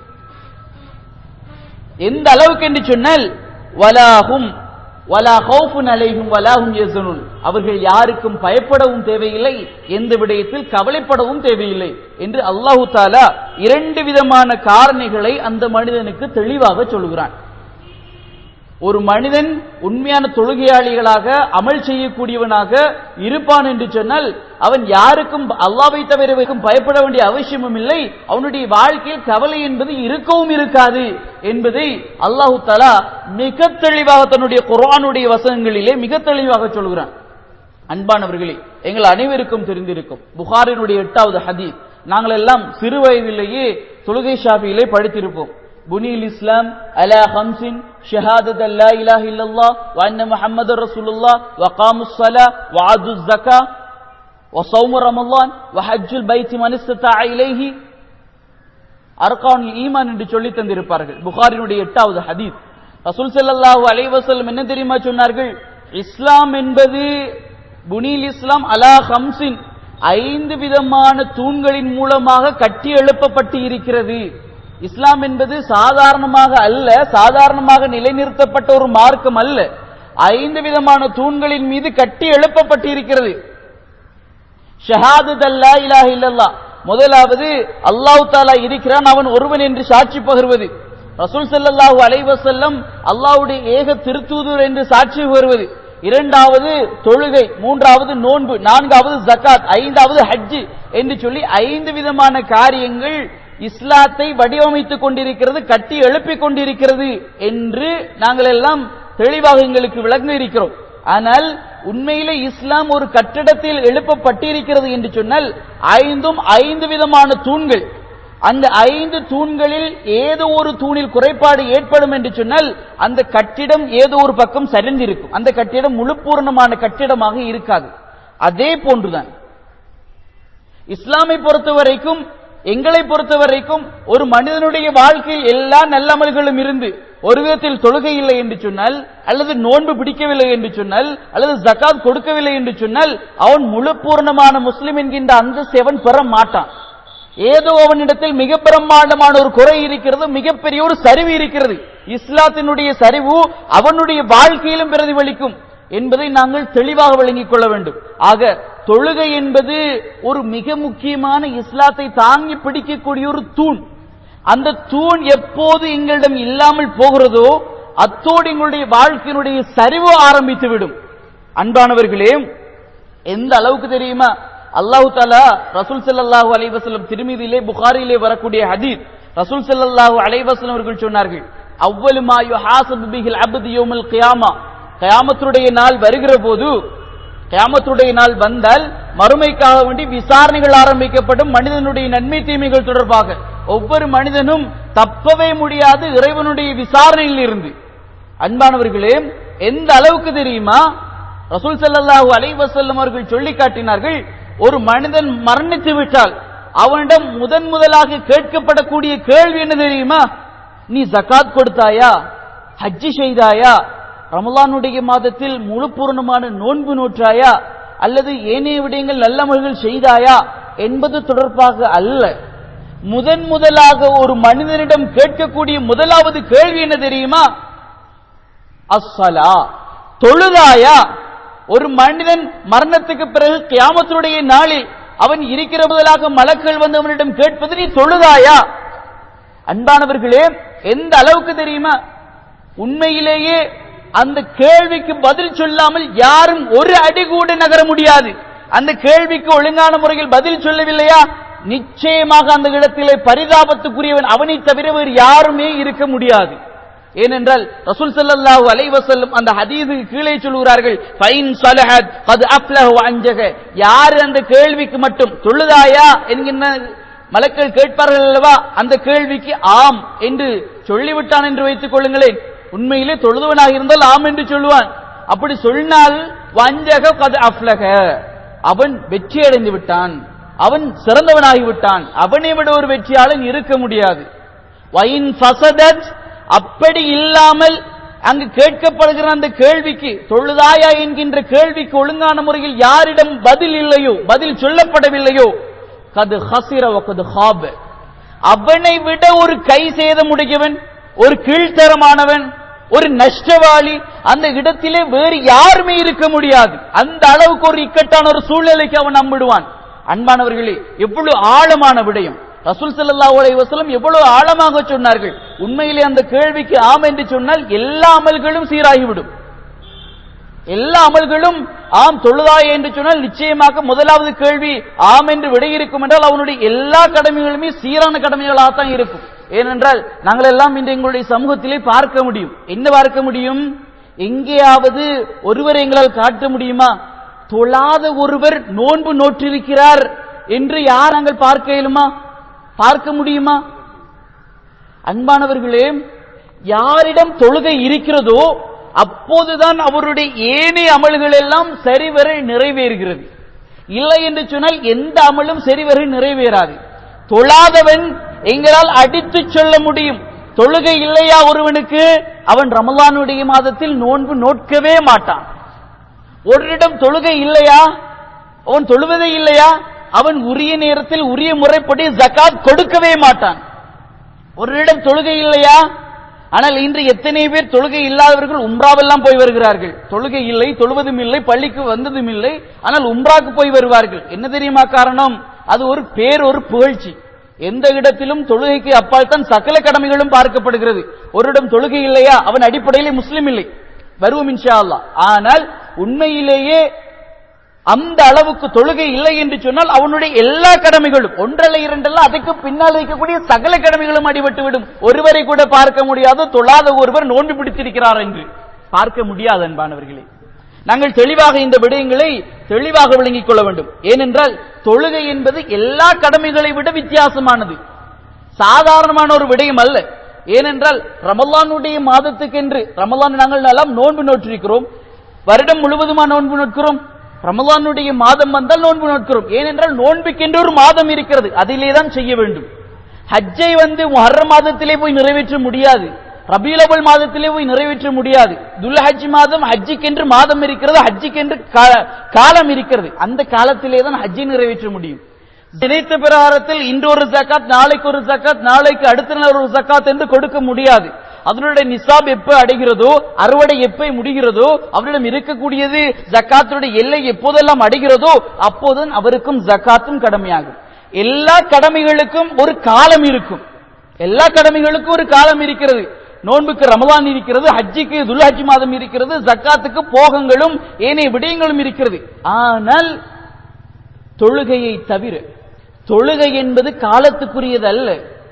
Speaker 1: எந்த அளவுக்கு என்று சொன்னால் வலாஹும் வலா ஹவுஃபுன் அலைஹும் வலாஹும் யஸனுன் அவர்கள் யாருக்கும் பயப்படவும் தேவையில்லை எந்த விடயத்தில் கவலைப்படவும் தேவையில்லை என்று அல்லாஹு தாலா இரண்டு விதமான காரணிகளை அந்த மனிதனுக்கு தெளிவாக சொல்கிறான் ஒரு மனிதன் உண்மையான தொழுகையாளிகளாக அமல் செய்யக்கூடியவனாக இருப்பான் என்று சொன்னால் அவன் யாருக்கும் அல்லாவை தவிரவைக்கும் பயப்பட வேண்டிய அவசியமும் இல்லை அவனுடைய வாழ்க்கையில் கவலை என்பது இருக்கவும் இருக்காது என்பதை அல்லாஹு தலா மிக தெளிவாக தன்னுடைய குர்ஆனுடைய வசனங்களிலே மிக தெளிவாக சொல்கிறான் அன்பானவர்களே எங்கள் அனைவருக்கும் தெரிந்திருக்கும் புகாரினுடைய எட்டாவது ஹதீஸ் நாங்கள் எல்லாம் சிறு வயதிலேயே தொழுகை ஷாபியிலே படித்திருப்போம் புனில் இஸ்லாம் அலா ஹம்சின் ஷஹாதத் அல்லா இலாஹ இல்லல்லாஹ் வ அன்ன முஹம்மது ரசூலுல்லாஹ் வ காமுஸ் ஸலா வ ஆதுஸ் ஸக்கா வ ஸௌமு ரமலான் வ ஹஜ்ஜுல் பைத்தி மன் இஸ்ததா இலைஹி அர்கானுல் ஈமான் என்று சொல்லி தந்திருப்பார்கள் புகாரினுடைய எட்டாவது ஹதீஸ் ரசூல் ஸல்லல்லாஹு அலைஹி வஸல்லம் என்ன தெரியுமா சொன்னார்கள் இஸ்லாம் என்பது புனில் இஸ்லாம் அலா ஹம்சின் ஐந்து விதமான தூண்களின் மூலமாக கட்டி எழுப்பப்பட்டு இருக்கிறது இஸ்லாம் என்பது சாதாரணமாக அல்ல சாதாரணமாக நிலைநிறுத்தப்பட்ட ஒரு மார்க்கம் அல்ல ஐந்து விதமான தூண்களின் மீது கட்டி எழுப்பப்பட்டு இருக்கிறது ஷஹாதத் அல்லா இலாஹ இல்லல்லா முதலாவது அல்லாஹ் தாலா இருக்கிறான் அவன் ஒருவன் என்று சாட்சி பகிர்வது ரசூல் ஸல்லல்லாஹு அலைஹி வஸல்லம் அல்லாஹ்வுடைய ஏக திருத்தூதர் என்று சாட்சி பகிர்வது இரண்டாவது தொழுகை மூன்றாவது நோன்பு நான்காவது ஜக்காத் ஐந்தாவது ஹஜ் என்று சொல்லி ஐந்து விதமான காரியங்கள் இஸ்லாத்தை வடிவமைத்துக் கொண்டிருக்கிறது கட்டி எழுப்பிக் கொண்டிருக்கிறது என்று நாங்கள் எல்லாம் தெளிவாக எங்களுக்கு விளங்க இருக்கிறோம் ஆனால் உண்மையிலே இஸ்லாம் ஒரு கட்டிடத்தில் எழுப்பப்பட்டிருக்கிறது என்று சொன்னால் ஐந்தும் ஐந்து விதமான தூண்கள் அந்த ஐந்து தூண்களில் ஏதோ ஒரு தூணில் குறைபாடு ஏற்படும் என்று சொன்னால் அந்த கட்டிடம் ஏதோ ஒரு பக்கம் சரிந்திருக்கும் அந்த கட்டிடம் முழுப்பூர்ணமான கட்டிடமாக இருக்காது அதே போன்றுதான் இஸ்லாமை பொறுத்த வரைக்கும் எங்களை பொறுத்த வரைக்கும் ஒரு மனிதனுடைய வாழ்க்கையில் எல்லா நல்லமல்களும் இருந்து ஒரு விதத்தில் தொழுகை இல்லை என்று சொன்னால் அல்லது நோன்பு பிடிக்கவில்லை என்று சொன்னால் அல்லது ஜக்காத் கொடுக்கவில்லை என்று சொன்னால் அவன் முழு பூர்ணமான முஸ்லிம் என்கின்ற அந்த செவன் பெற மாட்டான் ஏதோ அவனிடத்தில் மிக பிரம்மாண்டமான ஒரு குறை இருக்கிறது மிகப்பெரிய ஒரு சரிவு இருக்கிறது இஸ்லாத்தினுடைய சரிவு அவனுடைய வாழ்க்கையிலும் பிரதிபலிக்கும் என்பதை நாங்கள் தெளிவாக விளங்கிக் கொள்ள வேண்டும் ஆக தொழுகை என்பது ஒரு மிக முக்கியமான இஸ்லாத்தை தாங்கி பிடிக்கக்கூடிய ஒரு தூண் அந்த தூண் எப்போது எங்களிடம் இல்லாமல் போகிறதோ அத்தோடு எங்களுடைய வாழ்க்கையினுடைய சரிவு ஆரம்பித்து விடும் அன்பானவர்களே எந்த அளவுக்கு தெரியுமா அல்லாஹு தாலா ரசூல் ஸல்லல்லாஹு அலைஹி வஸல்லம் திருமீதியிலே புகாரியிலே வரக்கூடிய ஹதீஸ் ரசூல் ஸல்லல்லாஹு அலைஹி வஸல்லம் அவர்கள் சொன்னார்கள் அவ்வளு மா யுஹாசபு பிஹில் அப்து யௌமல் கியாமா கயாமத்துடைய நாள் வருகிற போது கயாமத்துடைய நாள் வந்தால் மறுமைக்காக வேண்டி விசாரணைகள் ஆரம்பிக்கப்படும் மனிதனுடைய நன்மை தீமைகள் தொடர்பாக ஒவ்வொரு மனிதனும் தப்பவே முடியாது இறைவனுடைய விசாரணையில் இருந்து அன்பானவர்களே எந்த அளவுக்கு தெரியுமா ரசூல் ஸல்லல்லாஹு அலைஹி வஸல்லம் அவர்கள் சொல்லி காட்டினார்கள் ஒரு மனிதன் மரணித்து விட்டால் அவனிடம் முதன் முதலாக கேட்கப்படக்கூடிய கேள்வி என்ன தெரியுமா நீ ஜகாத் கொடுத்தாயா ஹஜ்ஜி செய்தாயா ரமலானுடைய மாதத்தில் முழு பூர்ணமான நோன்பு நோற்றாயா அல்லது ஏனைய விடயங்கள் நல்லமல்கள் செய்தாயா என்பது தொடர்பாக அல்ல முதன் முதலாக ஒரு மனிதனிடம் கேட்கக்கூடிய முதலாவது கேள்வி என்ன தெரியுமா அஸ்ஸலா தொழுதாயா ஒரு மனிதன் மரணத்துக்கு பிறகு கியாமத்துடைய நாளில் அவன் இருக்கிற முதலாக மலக்கள் வந்து அவனிடம் கேட்பது நீ தொழுதாயா அன்பானவர்களே எந்த அளவுக்கு தெரியுமா உண்மையிலேயே அந்த கேள்விக்கு பதில் சொல்லாமல் யாரும் ஒரு அடி கூட நகர முடியாது அந்த கேள்விக்கு ஒழுங்கான முறையில் பதில் சொல்லவில்லையா நிச்சயமாக அந்த இடத்திலே பரிதாபத்துக்குரியவன் அவனை தவிர வேறு யாருமே இருக்க முடியாது ஏனென்றால் ரசூல் ஸல்லல்லாஹு அலைஹி வஸல்லம் அந்த ஹதீஸுக்கு கீழே சொல்கிறார்கள் ஃபைன் ஸலஹத் கத் அஃப்லஹு அன்ஜக யார் அந்த கேள்விக்கு மட்டும் தொழுதாயா என்கின்ற மலக்கள் கேட்பார்கள் அல்லவா அந்த கேள்விக்கு ஆம் என்று சொல்லிவிட்டான் என்று வைத்துக் கொள்ளுங்களேன் உண்மையிலே தொழுதுவனாக இருந்தால் ஆம் என்று சொல்லுவான் அப்படி சொன்னால் வஞ்சக கது அஃப்லக அவன் வெற்றி அடைந்து விட்டான் அவன் சிறந்தவனாகி விட்டான் அவனை விட ஒரு வெற்றியாளன் இருக்க முடியாது வைன் ஃபசதத் அப்படி இல்லாமல் அங்கு கேட்கப்படுகிற அந்த கேள்விக்கு தொழுதாயா என்கின்ற கேள்விக்கு ஒழுங்கான முறையில் யாரிடம் பதில் இல்லையோ பதில் சொல்லப்படவில்லையோ கது ஹசிர கது ஹாப் அவனை விட ஒரு கை சேதமுடையவன் ஒரு கீழ்த்தரமானவன் ஒரு நஷ்டவாளி அந்த இடத்திலே வேறு யாருமே இருக்க முடியாது அந்த அளவுக்கு ஒரு இக்கட்டான ஒரு சூழ்நிலைக்கு அவன் நம்பிடுவான் அன்பானவர்களே எவ்வளவு ஆழமான விடயம் ரசூல் ஸல்லல்லாஹு அலைஹி வஸல்லம் எவ்வளவு ஆழமாக சொன்னார்கள் உண்மையிலே அந்த கேள்விக்கு ஆம் என்று சொன்னால் எல்லா அமல்களும் சீராகிவிடும் எல்லா அமல்களும் ஆம் தொழுதாய் என்று சொன்னால் நிச்சயமாக முதலாவது கேள்வி ஆம் என்று விடை இருக்கும் என்றால் அவனுடைய எல்லா கடமைகளுமே சீரான கடமைகளாகத்தான் இருக்கும் ஏனென்றால் நாங்கள் எல்லாம் இன்று எங்களுடைய சமூகத்திலே பார்க்க முடியும் என்ன பார்க்க முடியும் எங்கேயாவது ஒருவர் எங்களால் காட்ட முடியுமா தொழாத ஒருவர் நோன்பு நோற்றிருக்கிறார் என்று யார் நாங்கள் பார்க்க இயலுமா பார்க்க முடியுமா அன்பானவர்களே யாரிடம் தொழுகை இருக்கிறதோ அப்போதுதான் அவருடைய ஏனைய அமல்கள் எல்லாம் சரிவர நிறைவேறுகிறது இல்லை என்று சொன்னால் எந்த அமலும் சரிவர நிறைவேறாது தொழாதவன் எங்களால் அடித்துச் சொல்ல முடியும் தொழுகை இல்லையா ஒருவனுக்கு அவன் ரமலானுடைய மாதத்தில் நோன்பு நோட்கவே மாட்டான் ஒருவரிடம் தொழுகை இல்லையா அவன் தொழுவதே இல்லையா அவன் உரிய நேரத்தில் உரிய முறைப்படி ஜகாத் கொடுக்கவே மாட்டான் ஒருவரிடம் தொழுகை இல்லையா ஆனால் இன்று எத்தனை பேர் தொழுகை இல்லாதவர்கள் உம்ராவெல்லாம் போய் வருகிறார்கள் தொழுகை இல்லை தொழுவதும் இல்லை பள்ளிக்கு வந்ததும் இல்லை ஆனால் உம்ராக்கு போய் வருவார்கள் என்ன தெரியுமா காரணம் அது ஒரு பேர் ஒரு புகழ்ச்சி எந்த இடத்திலும் தொழுகைக்கு அப்பால் தான் சகல கடமைகளும் பார்க்கப்படுகிறது ஒரு இடம் தொழுகை இல்லையா அவன் அடிப்படையிலே முஸ்லிம் இல்லை வருவோம் இன்ஷா அல்லாஹ் ஆனால் உண்மையிலேயே அந்த அளவுக்கு தொழுகை இல்லை என்று சொன்னால் அவனுடைய எல்லா கடமைகளும் ஒன்றல்ல இரண்டல்ல அதுக்கு பின்னால் இருக்கக்கூடிய சகல கடமைகளும் அடிபட்டுவிடும் ஒருவரை கூட பார்க்க முடியாது தொழாத ஒருவர் நோன்பு பிடித்திருக்கிறார் என்று பார்க்க முடியாது அன்பானவர்களே நாங்கள் தெளிவாக இந்த விடயங்களை தெளிவாக விளங்கிக் கொள்ள வேண்டும் ஏனென்றால் தொழுகை என்பது எல்லா கடமைகளை விட வித்தியாசமானது சாதாரணமான ஒரு விடயம் அல்ல ஏனென்றால் ரமலானுடைய மாதத்துக்கென்று ரமலான் நாங்கள் எல்லாம் நோன்பு நோற்றிருக்கிறோம் வருடம் முழுவதுமா நோன்பு நோட்கிறோம் ரமலானுடைய மாதம் வந்தால் நோன்பு நோட்கிறோம் ஏனென்றால் நோன்புக்கென்று ஒரு மாதம் இருக்கிறது அதிலே தான் செய்ய வேண்டும் ஹஜ்ஜை வந்து முஹர்ரம் மாதத்திலே போய் நிறைவேற்ற முடியாது ரபீலவல் மாதத்திலே போய் நிறைவேற்ற முடியாது துல் ஹஜ் மாதம் ஹஜ்ஜிக்கென்று மாதம் இருக்கிறது ஹஜ்ஜிக்கென்று கா- காலம் இருக்கிறது அந்த காலத்திலே தான் ஹஜ்ஜை நிறைவேற்ற முடியும் நினைத்த பிரகாரத்தில் இன்று ஒரு ஜக்காத் நாளைக்கு ஒரு ஜக்காத் நாளைக்கு அடுத்த நாள் ஒரு ஜக்காத் என்று கொடுக்க முடியாது அதனுடைய நிசாப் எப்ப அடைகிறதோ அறுவடை எப்ப முடிகிறதோ அவரிடம் இருக்கக்கூடியது ஜக்காத்துடைய எல்லை எப்போதெல்லாம் அடைகிறதோ அப்போதுதான் அவருக்கும் ஜக்காத்தும் கடமையாகும் எல்லா கடமைகளுக்கும் ஒரு காலம் இருக்கும் எல்லா கடமைகளுக்கும் ஒரு காலம் இருக்கிறது நோன்புக்கு ரமலான் இருக்கிறது ஹஜ்ஜிக்கு துல்ஹஜ் மாதம் இருக்கிறது ஜக்காத்துக்கு போகங்களும் ஏனைய விடயங்களும் இருக்கிறது ஆனால் தொழுகையை தவிர தொழுகை என்பது காலத்துக்குரியது அல்ல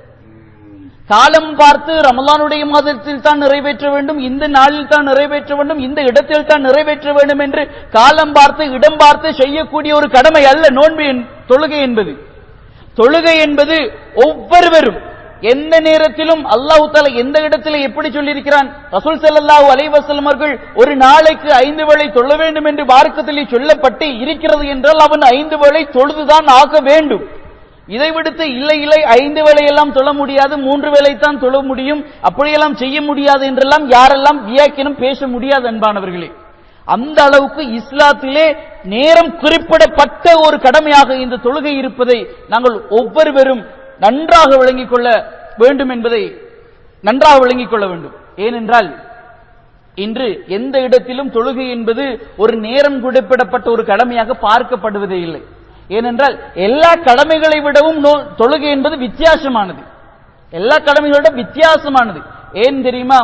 Speaker 1: காலம் பார்த்து ரமலானுடைய மாதத்தில் தான் நிறைவேற்ற வேண்டும் இந்த நாளில் தான் நிறைவேற்ற வேண்டும் இந்த இடத்தில் தான் நிறைவேற்ற வேண்டும் என்று காலம் பார்த்து இடம் பார்த்து செய்யக்கூடிய ஒரு கடமை அல்ல நோன்பு என்- தொழுகை என்பது தொழுகை என்பது ஒவ்வொருவரும் எந்த நேரத்திலும் அல்லாஹ் தாலா எந்த இடத்துல எப்படி சொல்லியிருக்கிறான் ரசூல் ஸல்லல்லாஹு அலைஹி வஸல்லம் அவர்கள் ஒரு நாளைக்கு ஐந்து வேளை தொழ வேண்டும் என்று மார்க்கத்திலே சொல்லப்பட்டு இருக்கிறது என்றால் அவன் ஐந்து வேளை தொழுதுதான் ஆக வேண்டும் இதை விடுத்து இல்லை இல்லை ஐந்து வேளை எல்லாம் தொழ முடியாது மூன்று வேளை தான் தொழ முடியும் அப்படியெல்லாம் செய்ய முடியாது என்றெல்லாம் யாரெல்லாம் வியாக்கியம் பேச முடியாது அன்பானவர்களே அந்த அளவுக்கு இஸ்லாத்திலே நேரம் குறிப்பிடப்பட்ட ஒரு கடமையாக இந்த தொழுகை இருப்பதை நாங்கள் ஒவ்வொருவரும் நன்றாக விளங்கிக் கொள்ள வேண்டும் என்பதை நன்றாக விளங்கிக் கொள்ள வேண்டும் ஏனென்றால் இன்று எந்த இடத்திலும் தொழுகை என்பது ஒரு நேரம் குறிப்பிடப்பட்ட ஒரு கடமையாக பார்க்கப்படுவதே இல்லை ஏனென்றால் எல்லா கடமைகளை விடவும் நோ- தொழுகை என்பது வித்தியாசமானது எல்லா கடமைகளோட வித்தியாசமானது ஏன் தெரியுமா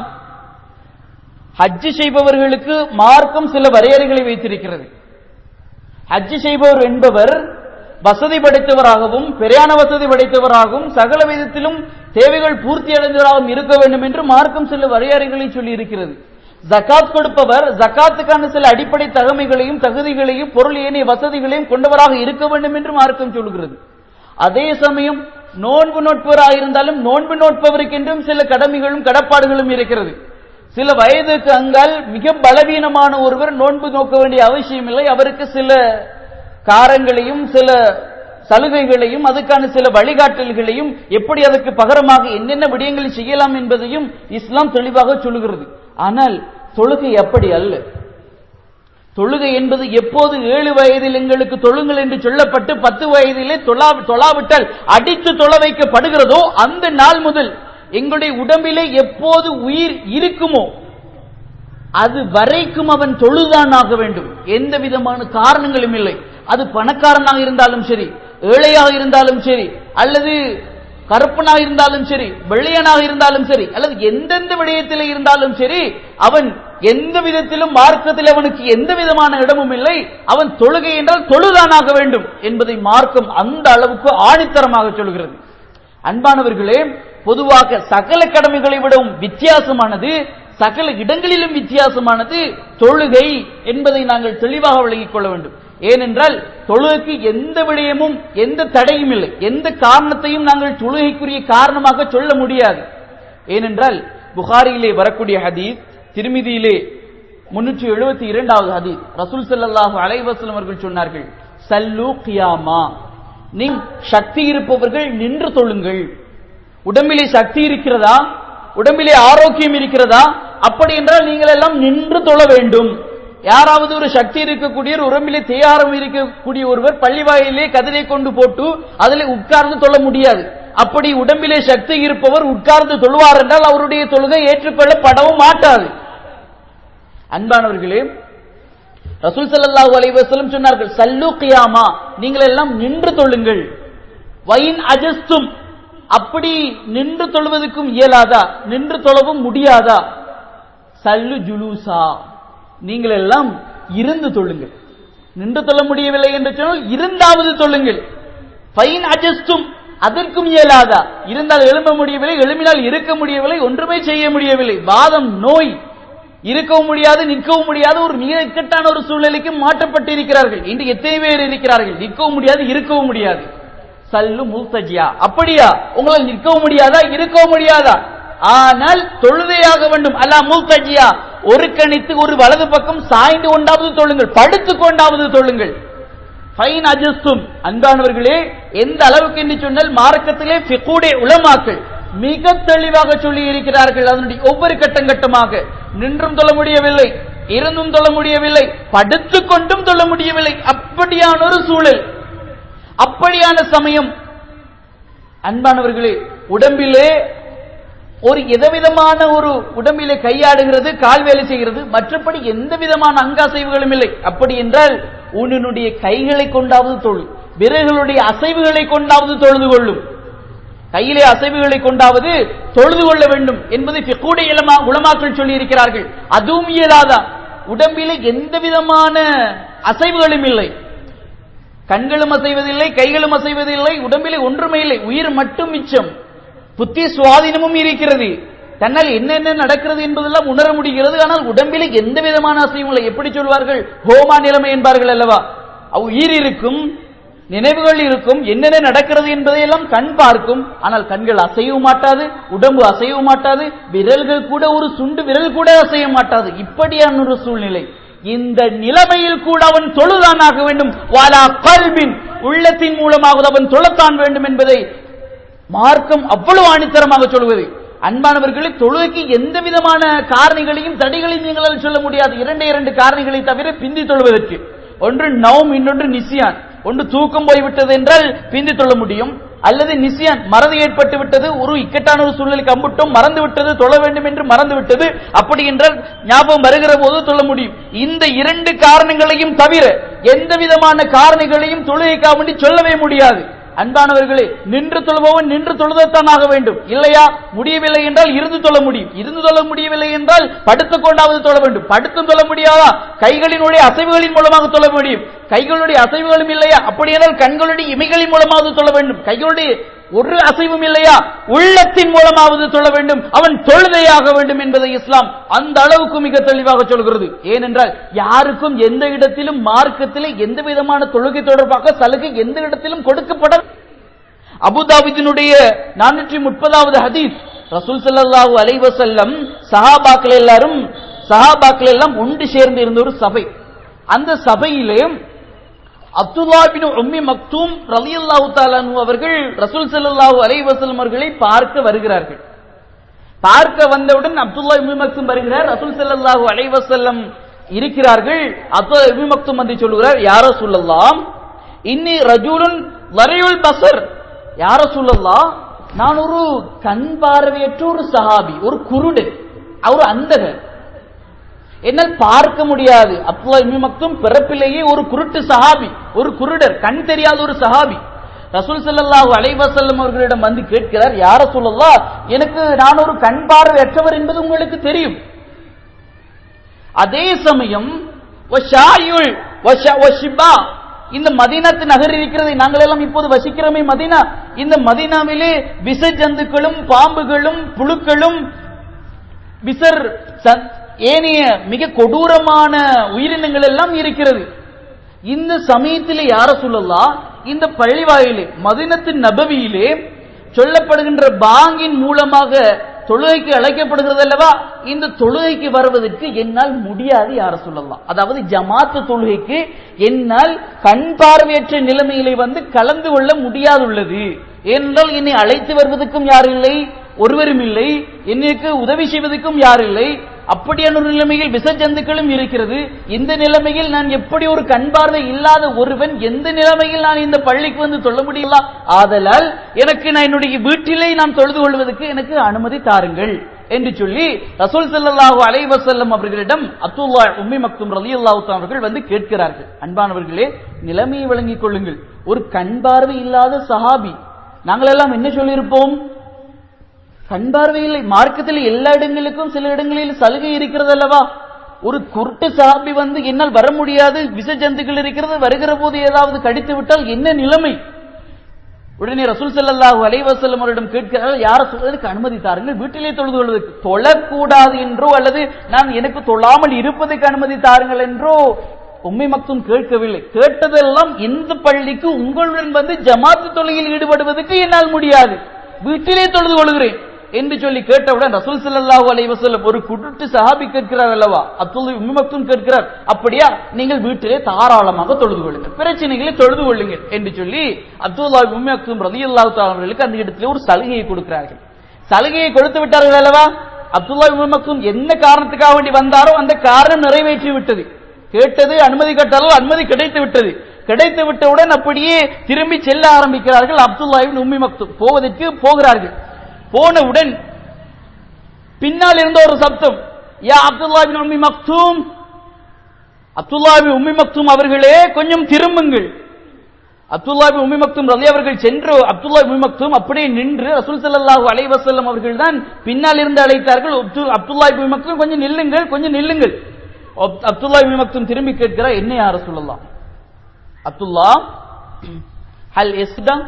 Speaker 1: ஹஜ்ஜு செய்பவர்களுக்கு மார்க்கம் சில வரையறைகளை வைத்திருக்கிறது ஹஜ்ஜு செய்பவர் என்பவர் வசதி படைத்தவராகவும் பிரயாண வசதி படைத்தவராகவும் சகல விதத்திலும் தேவைகள் பூர்த்தி அடைந்தவராகவும் இருக்க வேண்டும் என்று மார்க்கம் சில வரையறைகளை சொல்லி இருக்கிறது ஜகாத் கொடுப்பவர் ஜகாத்துக்கான சில அடிப்படை தகமைகளையும் தகுதிகளையும் பொருள் ஏனைய வசதிகளையும் கொண்டவராக இருக்க வேண்டும் என்று மார்க்கம் சொல்கிறது அதே சமயம் நோன்பு நோட்பவராக இருந்தாலும் நோன்பு நோட்பவருக்கென்றும் சில கடமைகளும் கடப்பாடுகளும் இருக்கிறது சில வயதுக்கு அங்கால் மிக பலவீனமான ஒருவர் நோன்பு நோக்க வேண்டிய அவசியம் இல்லை அவருக்கு சில காரங்களையும் சில சலுகைகளையும் அதுக்கான சில வழிகாட்டல்களையும் எப்படி அதற்கு பகரமாக என்னென்ன விடயங்களை செய்யலாம் என்பதையும் இஸ்லாம் தெளிவாக சொல்லுகிறது ஆனால் தொழுகை அப்படி அல்ல தொழுகை என்பது எப்போது ஏழு வயதில் எங்களுக்கு தொழுங்கள் என்று சொல்லப்பட்டு பத்து வயதிலே தொழா தொழாவிட்டால் அடித்து தொழ வைக்கப்படுகிறதோ அந்த நாள் முதல் எங்களுடைய உடம்பிலே எப்போது உயிர் இருக்குமோ அது வரைக்கும் அவன் தொழுதான் ஆக வேண்டும் எந்த விதமான காரணங்களும் இல்லை அது பணக்காரனாக இருந்தாலும் சரி ஏழையாக இருந்தாலும் சரி அல்லது கருப்பனாக இருந்தாலும் சரி வெள்ளையனாக இருந்தாலும் சரி அல்லது எந்தெந்த விடயத்தில் இருந்தாலும் சரி அவன் எந்த விதத்திலும் மார்க்கத்தில் அவனுக்கு எந்த விதமான இடமும் இல்லை அவன் தொழுகை என்றால் தொழுதானாக வேண்டும் என்பதை மார்க்கம் அந்த அளவுக்கு ஆணித்தரமாக சொல்கிறது அன்பானவர்களே பொதுவாக சகல கடமைகளை விடவும் வித்தியாசமானது சகல இடங்களிலும் வித்தியாசமானது தொழுகை என்பதை நாங்கள் தெளிவாக விளங்கிக் கொள்ள வேண்டும் ஏனென்றால் தொழுகைக்கு எந்த விடயமும் எந்த தடையும் இல்லை எந்த காரணத்தையும் நாங்கள் தொழுகைக்குரிய காரணமாக சொல்ல முடியாது ஏனென்றால் புகாரியிலே வரக்கூடிய ஹதீஸ் திருமிதியிலே முன்னூற்றி எழுபத்தி இரண்டாவது ஹதீஸ் ரசூல் ஸல்லல்லாஹு அலைஹி வஸல்லம் அவர்கள் சொன்னார்கள் சல்லு கியாமா நீ சக்தி இருப்பவர்கள் நின்று தொழுங்கள் உடம்பிலே சக்தி இருக்கிறதா உடம்பிலே ஆரோக்கியம் இருக்கிறதா அப்படி என்றால் நீங்கள் எல்லாம் நின்று தொழ வேண்டும் யாராவது ஒரு சக்தி இருக்கக்கூடிய ஒரு உடம்பிலே தேயாரம் இருக்கக்கூடிய ஒருவர் பள்ளி வாயிலே கதிரை கொண்டு போட்டு அதில் உட்கார்ந்து தொழ முடியாது அப்படி உடம்பிலே சக்தி இருப்பவர் உட்கார்ந்து தொழுவார் என்றால் அவருடைய தொழுகை ஏற்றுக்கொள்ளப்படவும் மாட்டாது அன்பானவர்களே ரசூல் ஸல்லல்லாஹு அலைஹி வஸல்லம் சொன்னார்கள் சல்லு கியாமா நீங்கள் எல்லாம் நின்று தொழுங்கள் வைன் அஜஸ்தும் அப்படி நின்று தொழுவதற்கும் இயலாதா நின்று தொழவும் முடியாதா சல்லு ஜுலூசா நீங்கள் எல்லாம் இருந்து தொழுங்கள் நின்று தொழ முடியவில்லை என்று சொன்னால் இருந்தாவது தொழுங்கள் ஃபைன் அஜஸ்டும் அதற்கும் இயலாதா இருந்தால் எழும்ப முடியவில்லை எழுப்பினால் இருக்க முடியவில்லை ஒன்றுமே செய்ய முடியவில்லை வாதம் நோய் இருக்கவும் முடியாது நிற்கவும் முடியாது ஒரு மிக இக்கட்டான ஒரு சூழ்நிலைக்கு மாற்றப்பட்டிருக்கிறார்கள் இன்று எத்தனை பேர் இருக்கிறார்கள் நிற்கவும் முடியாது இருக்கவும் முடியாது சல்லு முல்தஜியா அப்படியா உங்களால் நிற்கவும் முடியாதா இருக்கவும் முடியாதா ஆனால் தொழுதையாக வேண்டும் அல்ல முல்தஜியா ஒரு கணித்து ஒரு வலது பக்கம் சாய்ந்து கொண்டாவது தொழுங்கள் படுத்துக் கொண்டாவது தொழுங்கள் ஃபைன் அஜஸ்தும் அன்பானவர்களே எந்த அளவுக்கு என்று சொன்னால் மார்க்கத்திலே ஃபிகூடைய உலமாக்கள் மிக தெளிவாக சொல்லி இருக்கிறார்கள் அதனுடைய ஒவ்வொரு கட்டம் கட்டமாக நின்றும் தொழ முடியவில்லை இருந்தும் தொழ முடியவில்லை படுத்துக் கொண்டும் தொழ முடியவில்லை அப்படியான ஒரு சூழல் அப்படியான சமயம் அன்பானவர்களே உடம்பிலே ஒரு எதவிதமான ஒரு உடம்பிலே கையாடுகிறது கால் வேலை செய்கிறது மற்றபடி எந்த விதமான அங்காசைவுகளும் இல்லை அப்படி என்றால் உன்னுடைய கைகளை கொண்டாவது தொழு விரல்களுடைய அசைவுகளை கொண்டாவது தொழுது கொள்ளும் கையிலே அசைவுகளை கொண்டாவது தொழுது கொள்ள வேண்டும் என்பதை கூட உளமாக்கள் சொல்லி இருக்கிறார்கள் அதுவும் இயலாதா உடம்பிலே எந்த விதமான அசைவுகளும் இல்லை கண்களும் அசைவதில்லை கைகளும் அசைவதில்லை உடம்பிலே ஒன்றுமே இல்லை உயிர் மட்டும் மிச்சம் புத்தி சுவாதீனமும் இருக்கிறது தன்னால் என்னென்ன நடக்கிறது என்பதெல்லாம் உணர முடிகிறது ஆனால் உடம்பிலே எந்த விதமான அசைவும் இல்லை எப்படி சொல்வார்கள் ஹோமா நிலைமை என்பார்கள் அல்லவா உயிர் இருக்கும் நினைவுகள் இருக்கும் என்னென்ன நடக்கிறது என்பதையெல்லாம் கண் பார்க்கும் ஆனால் கண்கள் அசையவும் மாட்டாது உடம்பு அசையவும் மாட்டாது விரல்கள் கூட ஒரு சுண்டு விரல் கூட அசைய மாட்டாது இப்படியான ஒரு சூழ்நிலை இந்த நிலைமையில் கூட அவன் தொழுதானாக வேண்டும் வாலா கல்வின் உள்ளத்தின் மூலமாக அவன் தொழத்தான் வேண்டும் என்பதை மார்க்கம் அவ்வளவு ஆணித்தரமாக சொல்வது அன்பானவர்களே தொழுகைக்கு எந்த விதமான காரணிகளையும் தடைகளையும் நீங்களால் சொல்ல முடியாது இரண்டு இரண்டு காரணிகளை தவிர பிந்தி தொழுவதற்கு ஒன்று நவம் இன்னொன்று நிசியான் ஒன்று தூக்கம் போய்விட்டது என்றால் பிந்தி தொழ முடியும் அல்லது நிசியான் மறதி ஏற்பட்டு விட்டது ஒரு இக்கட்டான ஒரு சூழ்நிலைக்கு அம்புட்டும் மறந்து விட்டது தொழ வேண்டும் என்று மறந்து விட்டது அப்படி என்றால் ஞாபகம் வருகிற போது தொழ முடியும் இந்த இரண்டு காரணங்களையும் தவிர எந்த விதமான காரணிகளையும் தொழுகைக்காக வேண்டி சொல்லவே முடியாது அன்பானவர்களே நின்று தொழுபவன் நின்று தொழுதத்தான் ஆக வேண்டும் இல்லையா முடியவில்லை என்றால் இருந்து தொழ முடியும் இருந்து தொழ முடியவில்லை என்றால் படுத்துக் கொண்டாவது தொழ வேண்டும் படுத்தும் தொழ முடியாதா கைகளினுடைய அசைவுகளின் மூலமாக தொழ முடியும் கைகளுடைய அசைவுகளும் இல்லையா அப்படியானால் கண்களுடைய இமைகளின் மூலமாவது தொழ வேண்டும் கைகளுடைய ஒரு அசைவும் இல்லையா உள்ளத்தின் மூலமாவது தொழ வேண்டும் அவன் தொழுதையாக வேண்டும் என்பதை இஸ்லாம் அந்த அளவுக்கு மிக தெளிவாக சொல்கிறது ஏனென்றால் யாருக்கும் எந்த இடத்திலும் மார்க்கத்திலே எந்த விதமான தொழுகை தொடர்பாக சலுகை எந்த இடத்திலும் கொடுக்கப்பட அபுதாபிதினுடைய நானூற்றி முப்பதாவது ஹதீஸ் ரசூல் சல்லாஹூ அலைவசல்லம் சஹாபாக்கள் எல்லாரும் சஹாபாக்கள் எல்லாம் ஒன்று சேர்ந்து இருந்த ஒரு சபை அந்த சபையிலே அப்துல்லா பின் உம்மி மக்தூம் ரலியல்லாஹு தாலானு அவர்கள் ரசூல் ஸல்லல்லாஹு அலைஹி வஸல்லம் அவர்களை பார்க்க வருகிறார்கள் பார்க்க வந்தவுடன் அப்துல்லா உம்மி மக்தூம் வருகிறார் ரசூல் ஸல்லல்லாஹு அலைஹி வஸல்லம் இருக்கிறார்கள் அப்துல்லா உம்மி மக்தூம் வந்து சொல்கிறார் யாரோ சொல்லலாம் இன்னி ரஜூலுன் வரையுல் பசர் யாரோ சொல்லலாம் நான் ஒரு கண் பார்வையற்ற ஒரு சஹாபி ஒரு குருடு ஒரு அந்தகர் என்னால் பார்க்க முடியாது அப்துல்லா இம்மி மக்தும் பிறப்பிலேயே ஒரு குருட்டு சஹாபி ஒரு குருடர் கண் தெரியாத ஒரு சஹாபி ரசூல் ஸல்லல்லாஹு அலைஹி வஸல்லம் அவர்களிடம் வந்து கேட்கிறார் யார சொல்லலாம் எனக்கு நான் ஒரு கண் பார்வையற்றவர் என்பது உங்களுக்கு தெரியும் அதே சமயம் வஷாயுல் வஷ- வஷிபா இந்த மதீனத்து நகர் இருக்கிறது நாங்கள் எல்லாம் இப்போது வசிக்கிறோமே மதீனா இந்த மதீனாவிலே விச ஜந்துக்களும் பாம்புகளும் புழுக்களும் விசர் ச- ஏனைய மிக கொடூரமான உயிரினங்கள் எல்லாம் இருக்கிறது இந்த சமயத்திலே யார சொல்லலாம் இந்த பள்ளிவாயிலே மதினத்தின் நபவியிலே சொல்லப்படுகின்ற பாங்கின் மூலமாக தொழுகைக்கு அழைக்கப்படுகிறது அல்லவா இந்த தொழுகைக்கு வருவதற்கு என்னால் முடியாது யார சொல்லலாம் அதாவது ஜமாத்து தொழுகைக்கு என்னால் கண் பார்வையற்ற நிலைமையிலே வந்து கலந்து கொள்ள முடியாதுள்ளது ஏனென்றால் என்னை அழைத்து வருவதற்கும் யார் இல்லை ஒருவரும் இல்லை என்னைக்கு உதவி செய்வதற்கும் யார் இல்லை அப்படியான ஒரு நிலைமையில் விசஜந்துக்களும் இருக்கிறது இந்த நிலைமையில் நான் எப்படி ஒரு கண் பார்வை இல்லாத ஒருவன் எந்த நிலைமையில் நான் இந்த பள்ளிக்கு வந்து தொழ முடியல ஆதலால் எனக்கு நான் என்னுடைய வீட்டிலே நான் தொழுது கொள்வதற்கு எனக்கு அனுமதி தாருங்கள் என்று சொல்லி ரசூல் ஸல்லல்லாஹு அலைஹி வஸல்லம் அவர்களிடம் அப்துல்லா உம்மி மக்தும் ரலியல்லாஹு தஆலா அவர்கள் வந்து கேட்கிறார்கள் அன்பானவர்களே நிலைமையை விளங்கிக் கொள்ளுங்கள் ஒரு கண் பார்வை இல்லாத சஹாபி நாங்கள் எல்லாம் என்ன சொல்லியிருப்போம் கண் பார்வையில் மார்க்கத்தில் எல்லா இடங்களுக்கும் சில இடங்களில் சலுகை இருக்கிறது அல்லவா ஒரு குருட்டு சாபி வந்து என்னால் வர முடியாது விச ஜந்துக்கள் இருக்கிறது வருகிற போது ஏதாவது கடித்து விட்டால் என்ன நிலைமை உடனே ரசூல் ஸல்லல்லாஹு அலைஹி வஸல்லம் அவரிடம் கேட்கிறார்கள் யார சொல்வதற்கு அனுமதி தாருங்கள் வீட்டிலே தொழுது கொள்வதற்கு தொழக்கூடாது என்றோ அல்லது நான் எனக்கு தொழாமல் இருப்பதற்கு அனுமதி தாருங்கள் என்றோ உம்மை மக்தும் கேட்கவில்லை கேட்டதெல்லாம் இந்த பள்ளிக்கு உங்களுடன் வந்து ஜமாத்து தொழுகையில் ஈடுபடுவதற்கு என்னால் முடியாது வீட்டிலே தொழுது கொள்கிறேன் என்று சொல்லி கேட்டவுடன் ரசூல் ஸல்லல்லாஹு அலைஹி வஸல்லம் ஒரு குருட்டு சஹாபி கேட்கிறார் அல்லவா அப்துல் உம்மி மக்தும் கேட்கிறார் அப்படியா நீங்கள் வீட்டிலே தாராளமாக தொழுது கொள்ளுங்கள் பிரச்சனைகளை தொழுது கொள்ளுங்கள் என்று சொல்லி அப்துல்லா உம்மி மக்தும் ரலியல்லாஹு தஆலா அவர்களுக்கு அந்த இடத்திலே ஒரு சலுகையை கொடுக்கிறார்கள் சலுகையை கொடுத்து விட்டார்கள் அல்லவா அப்துல்லா உம்மி மக்தும் என்ன காரணத்துக்காக வேண்டி வந்தாரோ அந்த காரணம் நிறைவேற்றி விட்டது கேட்டது அனுமதி கேட்டாலும் அனுமதி கிடைத்து விட்டது கிடைத்து விட்டவுடன் அப்படியே திரும்பி செல்ல ஆரம்பிக்கிறார்கள் அப்துல்லாவின் உம்மி மக்தும் போவதற்கு போகிறார்கள் போனவுடன் பின்னால் இருந்த ஒரு சப்தம் யா அப்துல்லாவின் உம்மி மக்தூம் அப்துல்லாவின் உம்மி மக்தூம் அவர்களே கொஞ்சம் திரும்புங்கள் அப்துல்லாபி உம்மி மக்தும் ரலி அவர்கள் சென்று அப்துல்லா உம்மி மக்தும் அப்படியே நின்று ரசூல் ஸல்லல்லாஹு அலைஹி வஸல்லம் அவர்கள் தான் பின்னால் இருந்து அழைத்தார்கள் அப்து- அப்துல்லா உம்மி மக்தும் கொஞ்சம் நில்லுங்கள் கொஞ்சம் நில்லுங்கள் அப்- அப்துல்லா உம்மி மக்தும் திரும்பி கேட்கிறார் என்ன யார சொல்லலாம் அப்துல்லா ஹல் எஸ்டா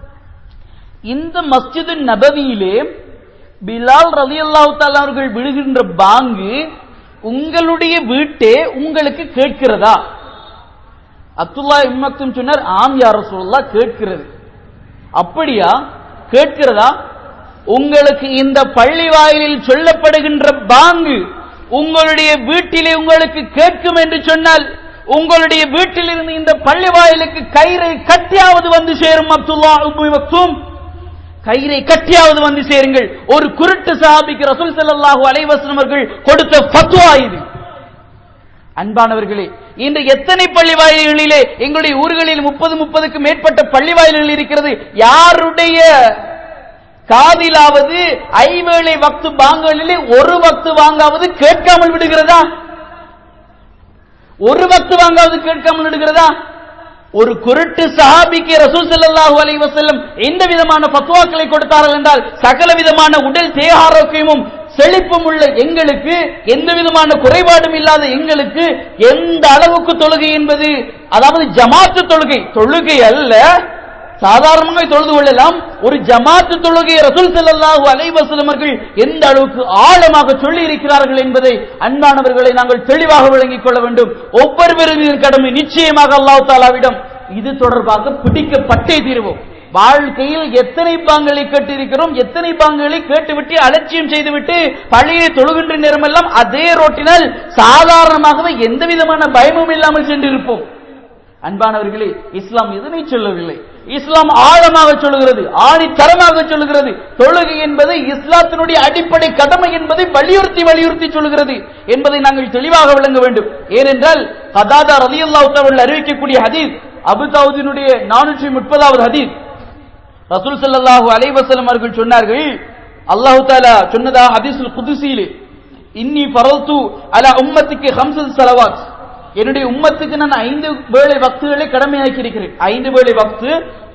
Speaker 1: இந்த மஸ்ஜிது நபவியிலே பிலால் ரலியல்லாஹு தஆலா அவர்கள் விடுகின்ற பாங்கு உங்களுடைய வீட்டே உங்களுக்கு கேட்கிறதா அப்துல்லா இம்மக்தும் சொன்னார் ஆம் யார் ரசூலுல்லாஹ் கேட்கிறது அப்படியா கேட்கிறதா உங்களுக்கு இந்த பள்ளி வாயிலில் சொல்லப்படுகின்ற பாங்கு உங்களுடைய வீட்டிலே உங்களுக்கு கேட்கும் என்று சொன்னால் உங்களுடைய வீட்டிலிருந்து இந்த பள்ளி வாயிலுக்கு கயிறை கட்டியாவது வந்து சேரும் அப்துல்லா உம்மி மக்தூம் கயிறை கட்டியாவது வந்து சேருங்கள் ஒரு குருட்டு சஹாபிக்கு ரசூல் ஸல்லல்லாஹு அலைஹி வஸல்லம் அவர்கள் கொடுத்த ஃபத்வா இது அன்பானவர்களே இன்று எத்தனை பள்ளி வாயில்களிலே எங்களுடைய ஊர்களில் முப்பது முப்பதுக்கு மேற்பட்ட பள்ளி வாயில்கள் இருக்கிறது யாருடைய காதிலாவது ஐவேளை வக்து பாங்களிலே ஒரு வக்து வாங்காவது கேட்காமல் விடுகிறதா ஒரு வக்து வாங்காவது கேட்காமல் விடுகிறதா ஒரு குருட்டு சஹாபிக்கு ரசூல் ஸல்லல்லாஹு அலைஹி வஸல்லம் எந்த விதமான ஃபத்வாக்களை கொடுத்தார்கள் என்றால் சகல விதமான உடல் தேக ஆரோக்கியமும் செழிப்பும் உள்ள எங்களுக்கு எந்த விதமான குறைபாடும் இல்லாத எங்களுக்கு எந்த அளவுக்கு தொழுகை என்பது அதாவது ஜமாத்து தொழுகை தொழுகை அல்ல சாதாரணமாக தொழுது கொள்ளலாம் ஒரு ஜமாத்து தொழுகை ரசூல் ஸல்லல்லாஹு அலைஹி வஸல்லம் அவர்கள் எந்த அளவுக்கு ஆழமாக சொல்லி இருக்கிறார்கள் என்பதை அன்பானவர்களை நாங்கள் தெளிவாக விளங்கிக் கொள்ள வேண்டும் ஒவ்வொருவரும் இதன் கடமை நிச்சயமாக அல்லாஹ் தாலாவிடம் இது தொடர்பாக பிடிக்கப்பட்டே தீருவோம் வாழ்க்கையில் எத்தனை பாங்களை கேட்டிருக்கிறோம் எத்தனை பாங்களை கேட்டுவிட்டு அலட்சியம் செய்துவிட்டு பள்ளியை தொழுகின்ற நேரமெல்லாம் அதே ரோட்டினால் சாதாரணமாகவே எந்த விதமான பயமும் இல்லாமல் சென்றிருப்போம் அன்பானவர்களே இஸ்லாம் எதனை சொல்லவில்லை இஸ்லாம் ஆழமாக சொல்லுகிறது ஆணித்தரமாக சொல்லுகிறது தொழுகை என்பது இஸ்லாத்தினுடைய அடிப்படை கடமை என்பதை வலியுறுத்தி வலியுறுத்தி சொல்லுகிறது என்பதை நாங்கள் தெளிவாக விளங்க வேண்டும் ஏனென்றால் கதாதா ரலியல்லாஹு தஆலா அறிவிக்கக்கூடிய ஹதீஸ் அபு தாவூதினுடைய நானூற்றி முப்பதாவது ஹதீஸ் ரசூல் ஸல்லல்லாஹு அலைஹி வஸல்லம் அவர்கள் சொன்னார்கள் அல்லாஹ் தஆலா சொன்னதா ஹதீஸுல் குதுசியிலே இன்னி ஃபரல்து அலா உம்மத்திக்கு ஹம்சல் ஸலவாத் என்னுடைய உம்மத்துக்கு நான் ஐந்து வேளை வக்துகளை கடமையாக்கி இருக்கிறேன் ஐந்து வேளை வக்து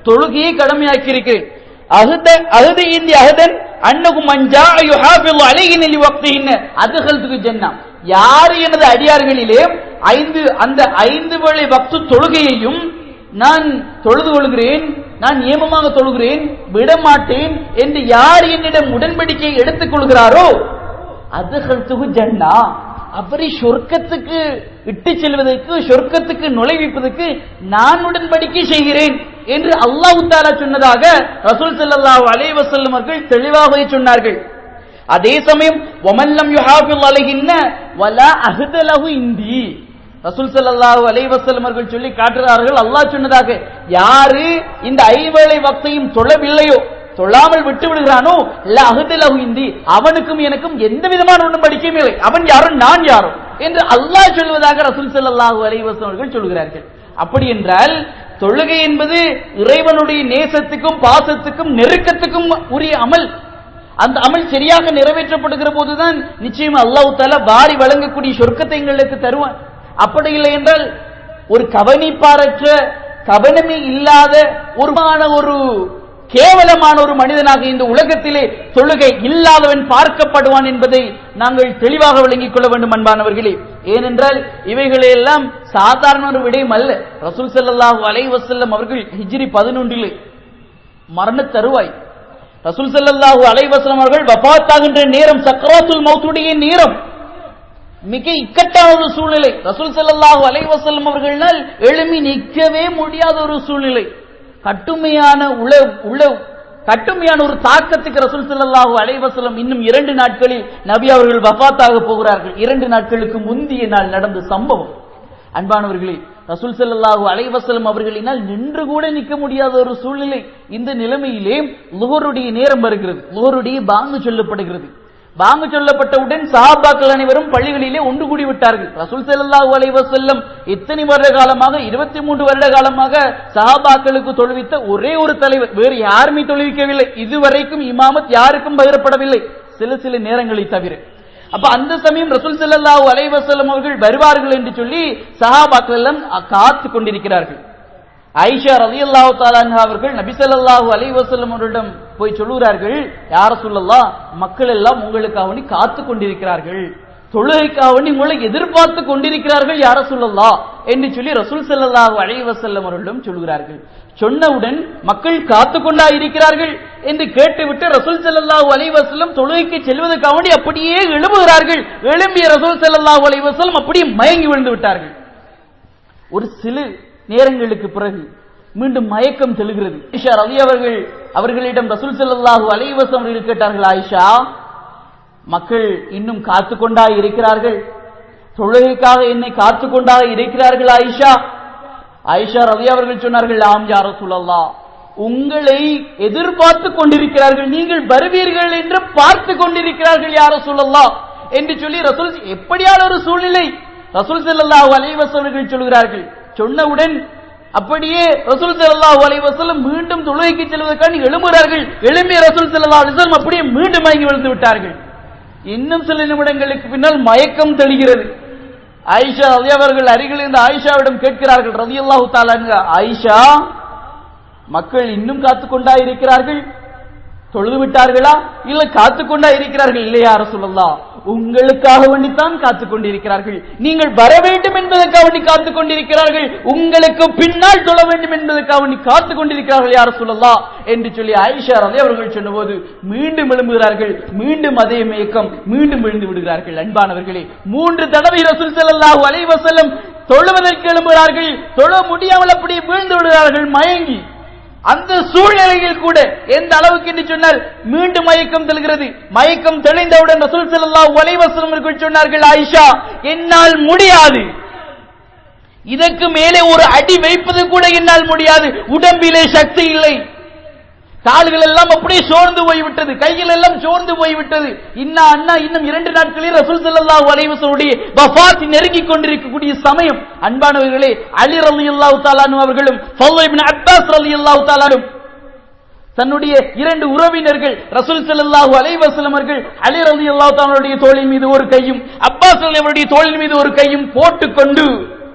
Speaker 1: தொழுகையை கடமையாக்கி இருக்கிறேன் அஹத அஹது இந்தி அஹதன் அன்னகும் மஞ்சா யுஹாஃபில் அலைஹின் லி வக்திஹின் அதுகல்துக்கு ஜன்னா யார் எனது அடியார்களிலே ஐந்து அந்த ஐந்து வேளை வக்து தொழுகையையும் நான் தொழுது கொள்கிறேன் நான் நியமமாக தொழுகிறேன் விடமாட்டேன் என்று யார் என்னிடம் உடன்படிக்கை எடுத்துக் கொள்கிறாரோ அதுகல்துகு ஜன்னா அவரை சொர்க்கத்துக்கு இட்டு செல்வதற்கு சொர்க்கத்துக்கு நுழைவிப்பதற்கு நான் உடன்படிக்கை செய்கிறேன் என்று அல்லாஹ் தாலா சொன்னதாக ரசூல் ஸல்லல்லாஹு அலைஹி வஸல்லம் அவர்கள் தெளிவாகவே சொன்னார்கள் அதே சமயம் வமல்லம் யுஹாஃபில் அலைஹின்ன வலா அஹ்தலஹு இந்தி ரசூல் ஸல்லல்லாஹு அலைஹி வஸல்லம் அவர்கள் சொல்லி காட்டுகிறார்கள் அல்லாஹ் சொன்னதாக யாரு இந்த ஐவேளை வக்தையும் தொழவில்லையோ தொழாமல் விட்டு விடுகிறானோ இல்ல அகுதலகு இந்தி அவனுக்கும் எனக்கும் எந்த விதமான உடன்படிக்கையும் இல்லை அவன் யாரும் நான் யாரோ என்று அல்லாஹ் சொல்வதாக ரசூல் ஸல்லல்லாஹு அலைஹி வஸல்லம் அவர்கள் சொல்கிறார்கள் அப்படி என்றால் தொழுகை என்பது இறைவனுடைய நேசத்துக்கும் பாசத்துக்கும் நெருக்கத்துக்கும் உரிய அமல் அந்த அமல் சரியாக நிறைவேற்றப்படுகிற போதுதான் நிச்சயம் அல்லாஹ் தாலா வாரி வழங்கக்கூடிய சொர்க்கத்தை எங்களுக்கு தருவான் அப்படி இல்லை என்றால் ஒரு கவனிப்பாரற்ற கவனமே இல்லாத ஒருமான ஒரு கேவலமான ஒரு மனிதனாக இந்த உலகத்திலே தொழுகை இல்லாதவன் பார்க்கப்படுவான் என்பதை நாங்கள் தெளிவாக விளங்கிக் கொள்ள வேண்டும் அன்பானவர்களே ஏனென்றால் இவைகளை எல்லாம் சாதாரண ஒரு விடயம் அல்ல ரசூல் ஸல்லல்லாஹு அலைஹி வஸல்லம் அவர்கள் ஹிஜ்ரி பதினொன்றிலே மரண தருவாய் ரசூல் ஸல்லல்லாஹு அலைஹி வஸல்லம் அவர்கள் வஃபாத்தாகின்ற நேரம் சக்ராத்துல் மௌத்துடைய நேரம் மிக இக்கட்டான ஒரு சூழ்நிலை ரசூல் ஸல்லல்லாஹு அலைஹி வஸல்லம் அவர்களால் எழுமி நிற்கவே முடியாத ஒரு சூழ்நிலை கட்டுமையான உள உள்ள கட்டுமையான ஒரு தாக்கத்துக்கு ரசூல் ஸல்லல்லாஹு அலைஹி வஸல்லம் இன்னும் இரண்டு நாட்களில் நபி அவர்கள் வஃபாத்தாக போகிறார்கள் இரண்டு நாட்களுக்கு முந்திய நாள் நடந்த சம்பவம் அன்பானவர்களே ரசூல் ஸல்லல்லாஹு அலைஹி வஸல்லம் அவர்களினால் நின்று கூட நிற்க முடியாத ஒரு சூழ்நிலை இந்த நிலைமையிலே லுஹருடைய நேரம் வருகிறது லுஹருடைய பாங்கு சொல்லப்படுகிறது பாங்கு சொல்லப்பட்டவுடன் சஹாபாக்கள் அனைவரும் பள்ளிகளிலே ஒன்று கூடி விட்டார்கள் ரசூல் ஸல்லல்லாஹு அலைஹி வஸல்லம் இத்தனை வருட காலமாக 23 வருட காலமாக சஹாபாக்களுக்கு தொழுவித்த ஒரே ஒரு தலைவர் வேறு யாருமே தொழுவிக்கவில்லை இதுவரைக்கும் இமாமத் யாருக்கும் பகிரப்படவில்லை சில சில நேரங்களை தவிர அப்ப அந்த சமயம் ரசூல் ஸல்லல்லாஹு அலைஹி வஸல்லம் அவர்கள் வருவார்கள் என்று சொல்லி சஹாபாக்கள் எல்லாம் காத்து கொண்டிருக்கிறார்கள் ஐஷா ரலியல்லாஹு தஆலா அன்ஹா அவர்கள் நபி ஸல்லல்லாஹு அலைஹி வஸல்லம் அவர்களிடம் போய் சொல்லுகிறார்கள் யார சொல்லலாம் மக்கள் எல்லாம் உங்களுக்காக வேண்டி காத்து கொண்டிருக்கிறார்கள் தொழுகைக்காக வேண்டி உங்களை எதிர்பார்த்து கொண்டிருக்கிறார்கள் யார சொல்லலாம் என்று சொல்லி ரசூல் ஸல்லல்லாஹு அலைஹி வஸல்லம் அவர்களிடம் சொல்கிறார்கள் சொன்னவுடன் மக்கள் காத்து கொண்டா இருக்கிறார்கள் என்று கேட்டுவிட்டு ரசூல் ஸல்லல்லாஹு அலைஹி வஸல்லம் தொழுகைக்கு செல்வதற்காக வேண்டி அப்படியே எழும்புகிறார்கள் எழும்பிய ரசூல் ஸல்லல்லாஹு அலைஹி வஸல்லம் அப்படியே மயங்கி விழுந்து விட்டார்கள் ஒரு சில நேரங்களுக்கு பிறகு மீண்டும் மயக்கம் தெழுகிறது ஆயிஷா ரவி அவர்கள் அவர்களிடம் ரசூல் ஸல்லல்லாஹு அலைஹி வஸல்லம் அவர்கள் கேட்டார்கள் ஆயிஷா மக்கள் இன்னும் காத்து கொண்டா இருக்கிறார்கள் தொழுகைக்காக என்னை காத்து கொண்டா இருக்கிறார்கள் ஆயிஷா ஆயிஷா ரவி அவர்கள் சொன்னார்கள் ஆம் யார சொல்லல்லா உங்களை எதிர்பார்த்து கொண்டிருக்கிறார்கள் நீங்கள் வருவீர்கள் என்று பார்த்து கொண்டிருக்கிறார்கள் யார சொல்லல்லா என்று சொல்லி ரசூல் எப்படியான ஒரு சூழ்நிலை ரசூல் ஸல்லல்லாஹு அலைஹி வஸல்லம் சொல்கிறார்கள் சொன்னவுடன் அப்படியே ரசூல் ஸல்லல்லாஹு அலைஹி வஸல்லம் மீண்டும் தொழுகைக்கு செல்வதற்காக எழும்புகிறார்கள் எழும்பிய ரசூல் ஸல்லல்லாஹு அலைஹி வஸல்லம் அப்படியே மீண்டும் மயங்கி விழுந்து விட்டார்கள் இன்னும் சில நிமிடங்களுக்கு பின்னால் மயக்கம் தெளிகிறது ஆயிஷா ரதி அவர்கள் அருகில் இருந்த ஆயிஷாவிடம் கேட்கிறார்கள் ரதி அல்லாஹு தாலாங்க ஆயிஷா மக்கள் இன்னும் காத்து கொண்டா இருக்கிறார்கள் தொழுது விட்டார்களா இல்ல காத்து கொண்டா இருக்கிறார்கள் இல்லையா சொல்லலாம் உங்களுக்காக வேண்டித்தான் காத்துக் கொண்டிருக்கிறார்கள் நீங்கள் வர வேண்டும் என்பதற்காக வேண்டி காத்துக் கொண்டிருக்கிறார்கள் உங்களுக்கு பின்னால் தொழ வேண்டும் என்பதற்காக வேண்டி காத்துக் கொண்டிருக்கிறார்கள் யார சொல்லலாம் என்று சொல்லி ஆயிஷா ரதி அவர்கள் சொன்னபோது மீண்டும் எழும்புகிறார்கள் மீண்டும் அதே மயக்கம் மீண்டும் விழுந்து விடுகிறார்கள் அன்பானவர்களே மூன்று தடவை ரசூல் ஸல்லல்லாஹு அலைஹி வஸல்லம் தொழுவதற்கு எழும்புகிறார்கள் தொழ முடியாமல் அப்படி வீழ்ந்து விடுகிறார்கள் மயங்கி அந்த சூழ்நிலையில் கூட எந்த அளவுக்கு என்று சொன்னால் மீண்டும் மயக்கம் தெளிகிறது மயக்கம் தெளிந்தவுடன் ரசூல் ஸல்லல்லாஹு அலைஹி வஸல்லம் அவர்கள் சொன்னார்கள் ஆயிஷா என்னால் முடியாது இதற்கு மேலே ஒரு அடி வைப்பது கூட என்னால் முடியாது உடம்பிலே சக்தி இல்லை கால்கள் எல்லாம் அப்படியே சோர்ந்து போய்விட்டது கைகள் எல்லாம் சோர்ந்து போய்விட்டது இன்னா அண்ணா இன்னும் இரண்டு நாட்களில் ரசூல் ஸல்லல்லாஹு அலைஹி வஸல்லுடைய வஃபாத் நெருங்கிக் கொண்டிருக்கக்கூடிய சமயம் அன்பானவர்களே அலி ரலியல்லாஹு தஆலானு அவர்களும் ஃபضل இப்னு அப்பாஸ் ரலியல்லாஹு தஆலானும் தன்னுடைய இரண்டு உறவினர்கள் ரசூல் ஸல்லல்லாஹு அலைஹி வஸல்லம் அவர்கள் அலி ரலியல்லாஹு தஆலாவுடைய தோளின் மீது ஒரு கையும் அப்பாஸ் ரலியல்லாஹுடைய தோளின் மீது ஒரு கையும் போட்டுக்கொண்டு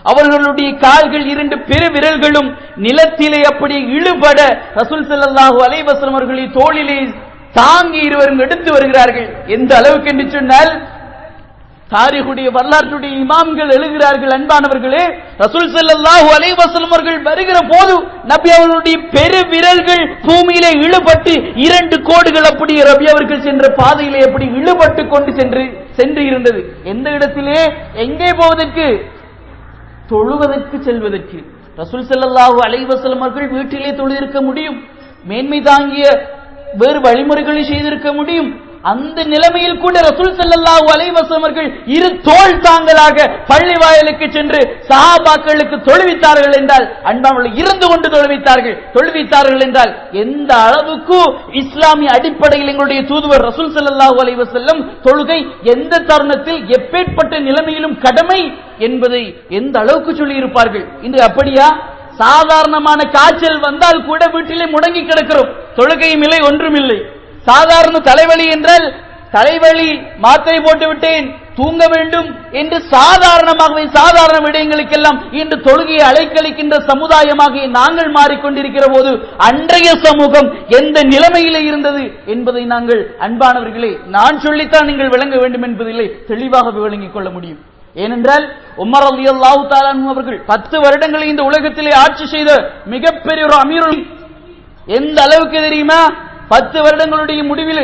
Speaker 1: அவர்களுடைய கால்கள் இரண்டு பெரு விரல்களும் நிலத்திலே அப்படி இழுபட ரசூல் ஸல்லல்லாஹு அலைஹி வஸல்லம் அவர்களின் தோளிலே தாங்கி இருவரும் எடுத்து வருகிறார்கள் எந்த அளவுக்கு என்று சொன்னால் தாரிகுடைய வரலாற்றுடைய இமாம்கள் எழுகிறார்கள் அன்பானவர்களே ரசூல் ஸல்லல்லாஹு அலைஹி வஸல்லம் அவர்கள் வருகிற போது நபி அவர்களுடைய பெரு விரல்கள் பூமியிலே இழுபட்டு இரண்டு கோடுகள் அப்படி ரபி அவர்கள் சென்ற பாதையிலே அப்படி இழுபட்டு கொண்டு சென்று சென்று இருந்தது எந்த இடத்திலே எங்கே போவதற்கு தொழுவதற்கு செல்வதற்கு ரசூல் ஸல்லல்லாஹு அலைஹி வஸல்லம் அவர்கள் வீட்டிலே தொழுதிருக்க முடியும் மேன்மை தாங்கிய வேறு வழிமுறைகளை செய்திருக்க முடியும் அந்த நிலைமையில் கூட ரசூல் ஸல்லல்லாஹு அலைஹி வஸல்லம் அவர்கள் இரு தோள் தாங்கலாக பள்ளி வாயிலுக்கு சென்று சஹாபாக்களுக்கு தொழுவித்தார்கள் என்றால் அன்பானவர்கள் இருந்து கொண்டு தொழுவித்தார்கள் தொழுவித்தார்கள் என்றால் எந்த அளவுக்கு இஸ்லாமிய அடிப்படையில் எங்களுடைய தூதுவர் ரசூல் ஸல்லல்லாஹு அலைஹி வஸல்லம் தொழுகை எந்த தருணத்தில் எப்பேற்பட்ட நிலைமையிலும் கடமை என்பதை எந்த அளவுக்கு சொல்லி இருப்பார்கள் இன்று அப்படியா சாதாரணமான காய்ச்சல் வந்தால் கூட வீட்டிலே முடங்கி கிடக்கிறோம் தொழுகையும் இல்லை ஒன்றும் இல்லை சாதாரண தலைவலி என்றால் தலைவலி மாத்திரை போட்டு விட்டேன் தூங்க வேண்டும் என்று சாதாரணமாகவே சாதாரண விடயங்களுக்கெல்லாம் இன்று தொழுகையை அலைக்கழிக்கின்ற சமுதாயமாக நாங்கள் மாறிக்கொண்டிருக்கிற போது அன்றைய சமூகம் எந்த நிலைமையிலே இருந்தது என்பதை நாங்கள் அன்பானவர்களே நான் சொல்லித்தான் நீங்கள் விளங்க வேண்டும் என்பதில்லை தெளிவாக விளங்கிக் கொள்ள முடியும் ஏனென்றால் உமர் அலி அல்லாஹு அவர்கள் பத்து வருடங்களை இந்த உலகத்திலே ஆட்சி செய்த மிகப்பெரிய ஒரு அமீருல் எந்த அளவுக்கு தெரியுமா பத்து வருடங்களுடைய முடிவில்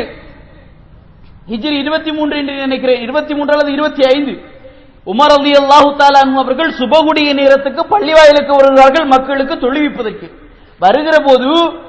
Speaker 1: ஹிஜ்ரி இருபத்தி மூன்று என்று நினைக்கிறேன் இருபத்தி மூன்று அல்லது இருபத்தி ஐந்து உமர் அலி அல்லாஹு அவர்கள் சுபகுடைய நேரத்துக்கு பள்ளி வாயிலுக்கு வருகிறார்கள் மக்களுக்கு தொழுவிப்பதற்கு வருகிற போது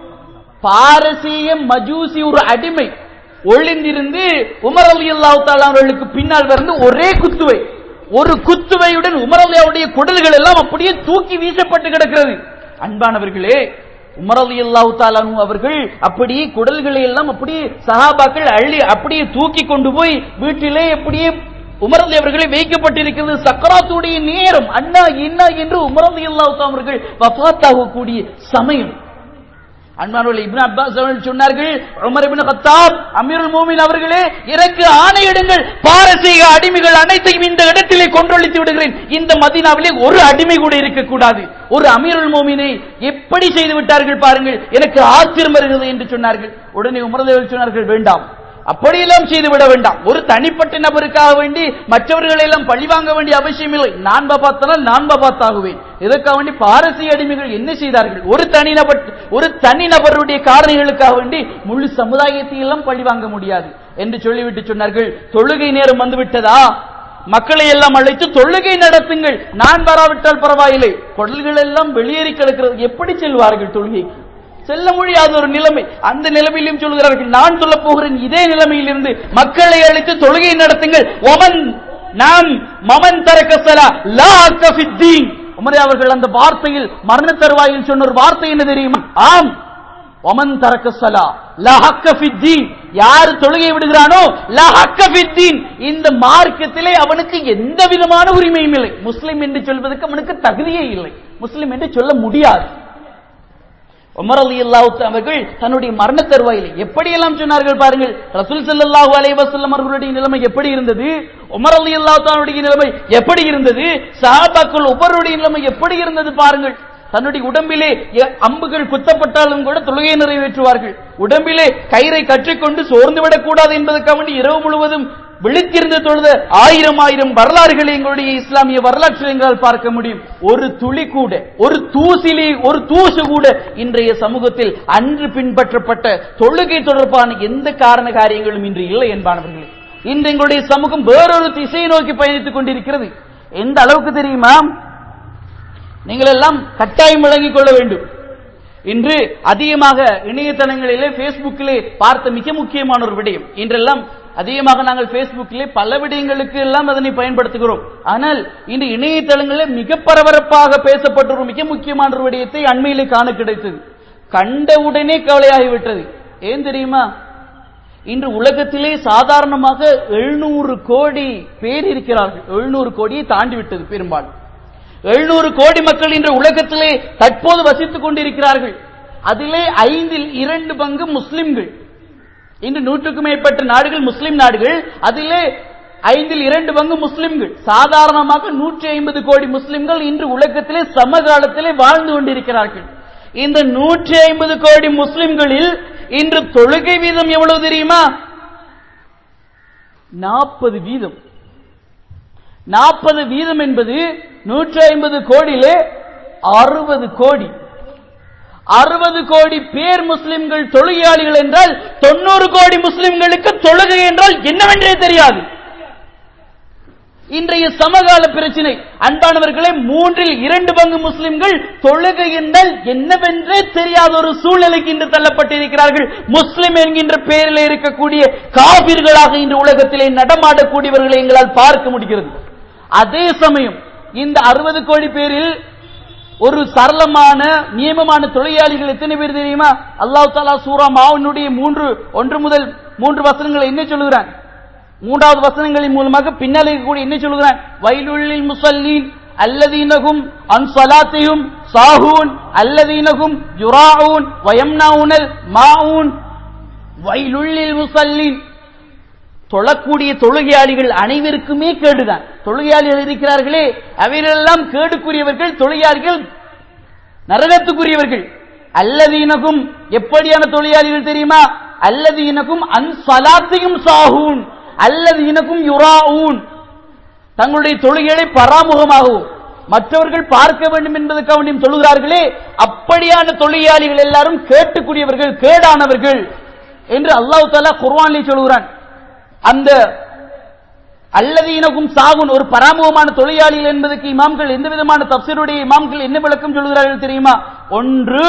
Speaker 1: பாரசீக மஜூசி ஒரு அடிமை ஒளிந்திருந்து உமர் அலி அல்லாஹு அவர்களுக்கு பின்னால் வந்து ஒரே குத்துவை ஒரு குத்துவையுடன் உமரலியாவுடைய குடல்கள் எல்லாம் அப்படியே தூக்கி வீசப்பட்டு கிடக்கிறது அன்பானவர்களே உமரலி அல்லாஹு தாலானு அவர்கள் அப்படியே குடல்களை எல்லாம் அப்படியே சஹாபாக்கள் அள்ளி அப்படியே தூக்கி கொண்டு போய் வீட்டிலே அப்படியே உமரலி அவர்களை வைக்கப்பட்டிருக்கிறது சக்கராத்துடைய நேரம் அண்ணா என்ன என்று உமரலி அல்லாஹு அவர்கள் வஃபாத்தாகக்கூடிய சமயம் அன்பானவர்கள் இப்னு அப்பாஸ் அவர்கள் சொன்னார்கள் உமர் இப்னு கத்தாப் அமீருல் மூமின் அவர்களே எனக்கு ஆணையிடுங்கள் பாரசீக அடிமைகள் அனைத்தையும் இந்த இடத்திலே கொன்றொழித்து விடுகிறேன் இந்த மதீனாவிலே ஒரு அடிமை கூட இருக்கக்கூடாது ஒரு அமீருல் மூமினை எப்படி செய்து விட்டார்கள் பாருங்கள் எனக்கு ஆச்சரியம் வருகிறது என்று சொன்னார்கள் உடனே உமரதேவர்கள் சொன்னார்கள் வேண்டாம் அப்படியெல்லாம் செய்துவிட வேண்டாம் ஒரு தனிப்பட்ட நபருக்காக வேண்டி மற்றவர்களை எல்லாம் பழி வாங்க வேண்டிய அவசியம் இல்லை நான் பார்த்தால் நான் பார்த்தாகுவேன் இதற்காக வேண்டி பாரசீக அடிமைகள் என்ன செய்தார்கள் ஒரு தனிநபர் ஒரு தனி நபருடைய காரணிகளுக்காக வேண்டி முழு சமுதாயத்தை எல்லாம் பழி வாங்க முடியாது என்று சொல்லிவிட்டு சொன்னார்கள் தொழுகை நேரம் வந்து விட்டதா மக்களை எல்லாம் அழைத்து தொழுகை நடத்துங்கள் நான் வராவிட்டால் பரவாயில்லை குடல்கள் எல்லாம் வெளியேறி கிடக்கிறது எப்படி செல்வார்கள் தொழுகைக்கு செல்ல முடியாத ஒரு நிலைமை அந்த நிலைமையிலும் சொல்கிறார்கள் நான் சொல்ல போகிறேன் இதே நிலைமையிலிருந்து மக்களை அழைத்து தொழுகை நடத்துங்கள் ஒமன் நாம் மமன் தரக்கசலா லா அக்கஃபித்தீன் உமரே அவர்கள் அந்த வார்த்தையில் மரண தருவாயில் சொன்ன ஒரு வார்த்தை என்ன தெரியுமா ஆம் ஒமன் தரக்கசலா லஹக்கஃபித்தீன் யார் தொழுகை விடுகிறானோ லஹக்கஃபித்தீன் இந்த மார்க்கத்திலே அவனுக்கு எந்த விதமான உரிமையும் இல்லை முஸ்லிம் என்று சொல்வதற்கு அவனுக்கு தகுதியே இல்லை முஸ்லிம் என்று சொல்ல முடியாது உமர் அலி அல்லாஹு அவர்கள் தன்னுடைய மரண தருவாயிலே எப்படியெல்லாம் சொன்னார்கள் பாருங்கள் ரசூல் ஸல்லல்லாஹு அலைஹி வஸல்லம் அவர்களுடைய நிலைமை எப்படி இருந்தது உமர் அலி அல்லாஹு நிலைமை எப்படி இருந்தது சஹாபாக்கள் உமருடைய நிலைமை எப்படி இருந்தது பாருங்கள் தன்னுடைய உடம்பிலே அம்புகள் குத்தப்பட்டாலும் கூட தொழுகையை நிறைவேற்றுவார்கள் உடம்பிலே கயிறை கற்றிக்கொண்டு சோர்ந்து விடக்கூடாது என்பதற்காக வேண்டி இரவு முழுவதும் விழித்திருந்து தொழுத ஆயிரம் ஆயிரம் வரலாறுகளை எங்களுடைய இஸ்லாமிய வரலாற்றில் எங்களால் பார்க்க முடியும் ஒரு துளி கூட ஒரு தூசிலி ஒரு தூசு கூட இன்றைய சமூகத்தில் அன்று பின்பற்றப்பட்ட தொழுகை தொடர்பான எந்த காரண காரியங்களும் இன்று இல்லை என்பானவர்களே இன்று எங்களுடைய சமூகம் வேறொரு திசையை நோக்கி பயணித்துக் கொண்டிருக்கிறது எந்த அளவுக்கு தெரியுமா நீங்கள் எல்லாம் கட்டாயம் விளங்கிக் கொள்ள வேண்டும் இன்று அதிகமாக இணையதளங்களிலே பேஸ்புக்கிலே பார்த்த மிக முக்கியமான ஒரு விடயம் இன்றெல்லாம் அதிகமாக நாங்கள் பேஸ்புக்கிலே பல விடயங்களுக்கு எல்லாம் அதனை பயன்படுத்துகிறோம் ஆனால் இந்த இணையதளங்களில் மிக பரபரப்பாக பேசப்பட்ட ஒரு மிக முக்கியமான ஒரு விடயத்தை அண்மையிலே காண கிடைத்தது கண்டவுடனே கவலையாகிவிட்டது ஏன் தெரியுமா இன்று உலகத்திலே சாதாரணமாக எழுநூறு கோடி பேர் இருக்கிறார்கள் எழுநூறு கோடியை தாண்டி விட்டது பெரும்பாலும் எழுநூறு கோடி மக்கள் இன்று உலகத்திலே தற்போது வசித்துக் கொண்டிருக்கிறார்கள் அதிலே ஐந்தில் இரண்டு பங்கு முஸ்லிம்கள் இன்று நூற்றுக்கும் மேற்பட்ட நாடுகள் முஸ்லிம் நாடுகள் அதிலே ஐந்தில் இரண்டு பங்கு முஸ்லிம்கள் சாதாரணமாக நூற்றி ஐம்பது கோடி முஸ்லிம்கள் இன்று உலகத்திலே சமகாலத்திலே வாழ்ந்து கொண்டிருக்கிறார்கள் இந்த நூற்றி ஐம்பது கோடி முஸ்லிம்களில் இன்று தொழுகை வீதம் எவ்வளவு தெரியுமா நாற்பது வீதம் நாற்பது வீதம் என்பது நூற்றி ஐம்பது கோடியிலே அறுபது கோடி அறுபது கோடி பேர் முஸ்லிம்கள் தொழுகையாளிகள் என்றால் தொண்ணூறு கோடி முஸ்லிம்களுக்கு தொழுகை என்றால் என்னவென்றே தெரியாது இன்றைய சமகால பிரச்சனை அன்பானவர்களே மூன்றில் இரண்டு பங்கு முஸ்லிம்கள் தொழுகை என்றால் என்னவென்றே தெரியாத ஒரு சூழ்நிலைக்கு இன்று தள்ளப்பட்டிருக்கிறார்கள் முஸ்லிம் என்கின்ற பெயரில் இருக்கக்கூடிய காபிர்களாக இன்று உலகத்திலே நடமாடக்கூடியவர்களை எங்களால் பார்க்க முடிகிறது அதே சமயம் இந்த அறுபது கோடி பேரில் ஒரு சரளமான நியமமான தொழிலாளிகள் எத்தனை பேர் தெரியுமா அல்லாஹ் தாலா சூரா மாவனுடைய மூன்று ஒன்று முதல் மூன்று வசனங்களை என்ன சொல்லுகிறான் மூன்றாவது வசனங்களின் மூலமாக பின்னால் இருக்கக்கூடிய என்ன சொல்லுகிறான் வயலுள்ளில் முசல்லீன் அல்லதீனகும் அன்சலாத்தையும் சாஹூன் அல்லதீனகும் யுராஊன் வயம்னாவுனல் மாவுன் வயலுள்ளில் முசல்லீன் தொழக்கூடிய தொழுகையாளிகள் அனைவருக்குமே கேடுதான் தொழுகையாளிகள் இருக்கிறார்களே அவரெல்லாம் கேடுக்குரியவர்கள் தொழுகையாளிகள் நரகத்துக்குரியவர்கள் அல்லதீனகும் எப்படியான தொழிலாளிகள் தெரியுமா அல்லதீனகும் அன்சலாத்தையும் சாஹூன் அல்லதீனகும் யுராஊன் தங்களுடைய தொழுகைகளை பராமுகமாகவும் மற்றவர்கள் பார்க்க வேண்டும் என்பதற்காக வேண்டியும் சொல்லுகிறார்களே அப்படியான தொழிலாளிகள் எல்லாரும் கேட்டுக்குரியவர்கள் கேடானவர்கள் என்று அல்லாஹ் தாலா குர்வானிலே சொல்கிறான் அந்த அல்லதீனகும் சாகுன் ஒரு பராமுகமான தொழிலாளிகள் என்பதற்கு இமாம்கள் எந்த விதமான தப்சீருடைய இமாம்கள் என்ன விளக்கம் சொல்கிறார்கள் தெரியுமா ஒன்று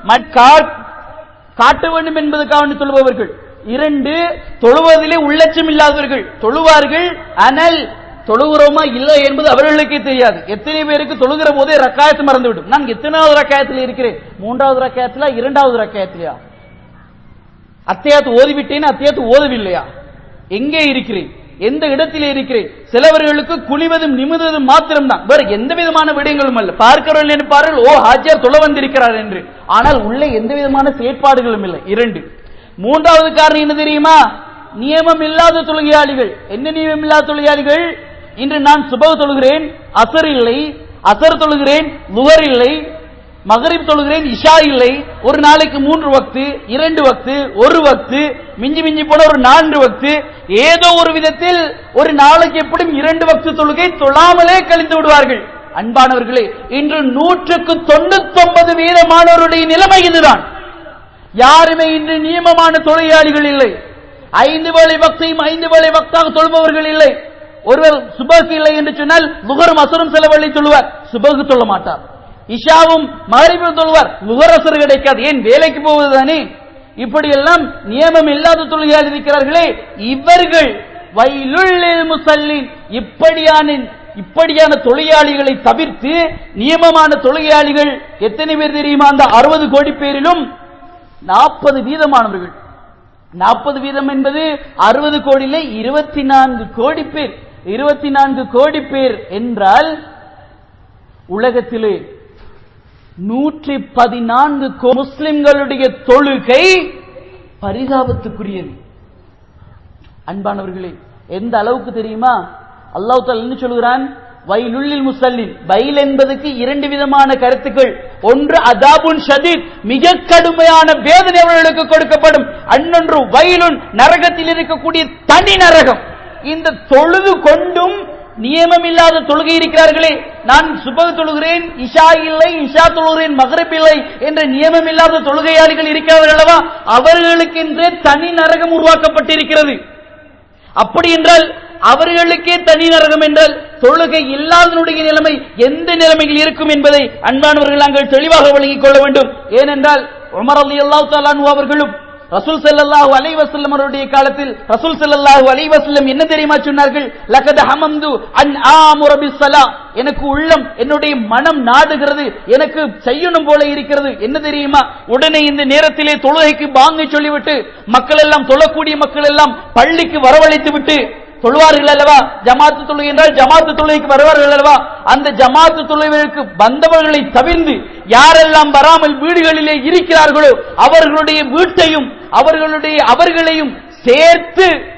Speaker 1: காட்ட வேண்டும் என்பதற்காக சொல்பவர்கள் இரண்டு தொழுவதிலே உள்ளட்சம் இல்லாதவர்கள் தொழுவார்கள் ஆனால் தொழுகிறோமா இல்லை என்பது அவர்களுக்கே தெரியாது எத்தனை பேருக்கு தொழுகிற போதே ரக்காயத்து மறந்துவிடும் நான் எத்தனாவது ரக்காயத்தில் இருக்கிறேன் மூன்றாவது ரக்காயத்திலா இரண்டாவது ரக்காயத்திலையா அத்தையாத்து ஓதிவிட்டேன் அத்தையாத்து ஓதவில்லையா எங்கே இருக்கிறேன் எந்த இடத்திலே இருக்கிறேன் சிலவர்களுக்கு குனிவதும் நிமிதுவதும் மாத்திரம்தான் வேற எந்த விதமான விடயங்களும் அல்ல பார்க்கிறவர்கள் நினைப்பார்கள் ஓ ஹாஜியார் தொலை வந்திருக்கிறார் என்று ஆனால் உள்ளே எந்த விதமான செயற்பாடுகளும் இல்லை இரண்டு மூன்றாவது காரணம் என்ன தெரியுமா நியமம் இல்லாத தொழுகையாளிகள் என்ன நியமம் இல்லாத தொழுகையாளிகள் இன்று நான் சுபவ தொழுகிறேன் அசர் இல்லை அசர் தொழுகிறேன் லுகர் இல்லை மகரிப் தொழுகிறேன் இஷா இல்லை ஒரு நாளைக்கு மூன்று வக்து இரண்டு வக்து ஒரு வக்து மிஞ்சி மிஞ்சி போன ஒரு நான்கு வக்து ஏதோ ஒரு விதத்தில் ஒரு நாளைக்கு எப்படியும் இரண்டு வக்து தொழுகை தொழாமலே கழித்து விடுவார்கள் அன்பானவர்களே இன்று நூற்றுக்கு தொண்ணூத்தி ஒன்பது வீதமானவருடைய நிலைமை இதுதான் யாருமே இன்று நியமமான தொழிலாளிகள் இல்லை ஐந்து வேளை பக்தையும் ஐந்து வேளை பக்தாக தொழுபவர்கள் இல்லை ஒருவர் சுபகு இல்லை என்று சொன்னால் முகரும் அசரும் செலவழி தொழுவார் சுபகு தொழ மாட்டார் இஷாவும் மகரிபும் தொழுவார் முகரசர் கிடைக்காது ஏன் வேலைக்கு போவதுதானே இப்படியெல்லாம் நியமம் இல்லாத தொழிலாளி இருக்கிறார்களே இவர்கள் வயலுள்ளில் முசல்லின் இப்படியான இப்படியான தொழிலாளிகளை தவிர்த்து நியமமான தொழிலாளிகள் எத்தனை பேர் தெரியுமா அந்த அறுபது கோடி பேரிலும் நாற்பது வீதமானவர்கள் நாற்பது வீதம் என்பது அறுபது கோடியிலே இருபத்தி நான்கு கோடி பேர் இருபத்தி நான்கு கோடி பேர் என்றால் உலகத்திலே நூற்றி பதினான்கு முஸ்லிம்களுடைய தொழுகை பரிதாபத்துக்குரியது அன்பானவர்களே எந்த அளவுக்கு தெரியுமா அல்லாஹ் தால் என்ன சொல்கிறான் வயலுள்ளில் முசல்லின் பயில் என்பதற்கு இரண்டு விதமான கருத்துக்கள் ஒன்று அதாபுன் ஷதீத் மிக கடுமையான வேதனை அவர்களுக்கு கொடுக்கப்படும் அன்னொன்று வயலுன் நரகத்தில் இருக்கக்கூடிய தனி நரகம் இந்த தொழுது கொண்டும் நியமம் இல்லாத தொழுகை இருக்கிறார்களே நான் சுபகு தொழுகிறேன் இஷா இல்லை இஷா தொழுகிறேன் மகரப் இல்லை என்ற நியமம் இல்லாத தொழுகையாளிகள் இருக்கிறார்கள் அல்லவா அவர்களுக்கென்றே தனி நரகம் உருவாக்கப்பட்டிருக்கிறது அப்படி என்றால் அவர்களுக்கே தனி நரகம் என்றால் தொழுகை இல்லாதனுடைய நிலைமை எந்த நிலைமையில் இருக்கும் என்பதை அன்பானவர்கள் நாங்கள் தெளிவாக வழங்கிக் கொள்ள வேண்டும் ஏனென்றால் உமர் அலி அல்லாஹ் தாலானு அவர்களும் ரசூல் செல்லல்லாஹு அலை வசல்லம் அவருடைய காலத்தில் ரசூல் செல்லல்லாஹு அலை வசல்லம் என்ன தெரியுமா சொன்னார்கள் லகத ஹமம்து அன் ஆமுர பிஸ்ஸலா எனக்கு உள்ளம் என்னுடைய மனம் நாடுகிறது எனக்கு செய்யணும் போல இருக்கிறது என்ன தெரியுமா உடனே இந்த நேரத்திலே தொழுகைக்கு பாங்கை சொல்லிவிட்டு மக்கள் எல்லாம் தொழக்கூடிய மக்கள் எல்லாம் பள்ளிக்கு வரவழைத்து விட்டு தொழுவார்கள் அல்லவா ஜமாத்து தொழுகை என்றால் ஜமாத்து தொழுகைக்கு வருவார்கள் அல்லவா அந்த ஜமாத்து தொழுகைகளுக்கு வந்தவர்களை தவிர்ந்து யாரெல்லாம் வராமல் வீடுகளிலே இருக்கிறார்களோ அவர்களுடைய வீட்டையும் அவர்களுடைய அவர்களையும் சேர்த்து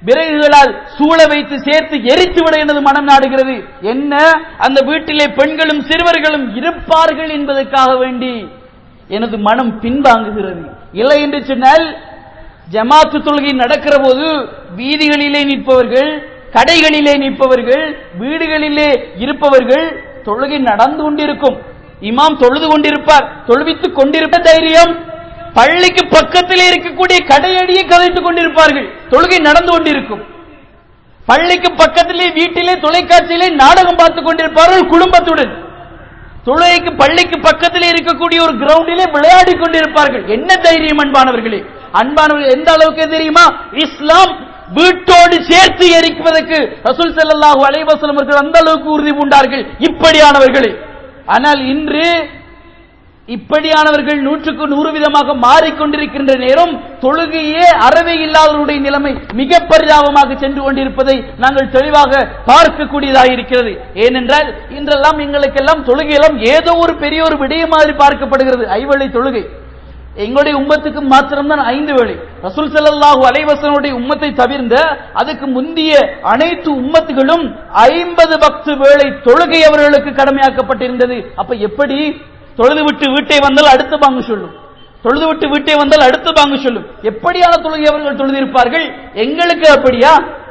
Speaker 1: விறகுகளால் சூழ வைத்து சேர்த்து எரித்து விட எனது மனம் நாடுகிறது என்ன அந்த வீட்டிலே பெண்களும் சிறுவர்களும் இருப்பார்கள் என்பதற்காக வேண்டி எனது மனம் பின்வாங்குகிறது இல்லை என்று சொன்னால் ஜமாத்து தொழுகை நடக்கிற போது வீதிகளிலே நிற்பவர்கள் கடைகளிலே நிற்பவர்கள் வீடுகளிலே இருப்பவர்கள் தொழுகை நடந்து கொண்டிருக்கும் இமாம் தொழுது கொண்டிருப்பார் தொழுவித்துக் கொண்டிருப்ப தைரியம் பள்ளிக்கு பக்கத்திலே இருக்கக்கூடிய கடையடியை கதைத்துக் கொண்டிருப்பார்கள் தொழுகை நடந்து கொண்டிருக்கும் பள்ளிக்கு பக்கத்திலே வீட்டிலே தொலைக்காட்சியிலே நாடகம் பார்த்துக் கொண்டிருப்பார்கள் குடும்பத்துடன் தொழுகைக்கு பள்ளிக்கு பக்கத்தில் இருக்கக்கூடிய ஒரு கிரவுண்டிலே விளையாடி கொண்டிருப்பார்கள் என்ன தைரியம் அன்பானவர்களே அன்பானவர்கள் எந்த அளவுக்கு தெரியுமா இஸ்லாம் வீட்டோடு சேர்த்து எரிப்பதற்கு ரசூல் ஸல்லல்லாஹு அலைஹி வஸல்லம் அவர்கள் அந்த அளவுக்கு உறுதி பூண்டார்கள் இப்படியானவர்களே ஆனால் இன்று இப்படியானவர்கள் நூற்றுக்கு நூறு விதமாக மாறிக்கொண்டிருக்கின்ற நேரம் தொழுகையே அறவே இல்லாதவருடைய நிலைமை மிக பரிதாபமாக சென்று கொண்டிருப்பதை நாங்கள் தெளிவாக பார்க்கக்கூடியதாக இருக்கிறது ஏனென்றால் இன்றெல்லாம் எங்களுக்கெல்லாம் தொழுகையெல்லாம் ஏதோ ஒரு பெரிய ஒரு விடயம் மாதிரி பார்க்கப்படுகிறது ஐவழி தொழுகை எங்களுடைய உம்மத்துக்கு மாத்திரம்தான் ஐந்து வேளை ரசூல் ஸல்லல்லாஹு அலைஹி வஸல்லுடைய உம்மத்தை தவிர்ந்த அதுக்கு முந்திய அனைத்து உம்மத்துகளும் ஐம்பது பக்து வேளை தொழுகை அவர்களுக்கு கடமையாக்கப்பட்டிருந்தது அப்ப எப்படி தொழுது விட்டு வீட்டை வந்தால் அடுத்த பாங்கு சொல்லும் தொழுது விட்டு வீட்டை வந்தால் அடுத்த பாங்கு சொல்லும் எப்படியான தொழுகை அவர்கள் தொழுதிருப்பார்கள் எங்களுக்கு அப்படியா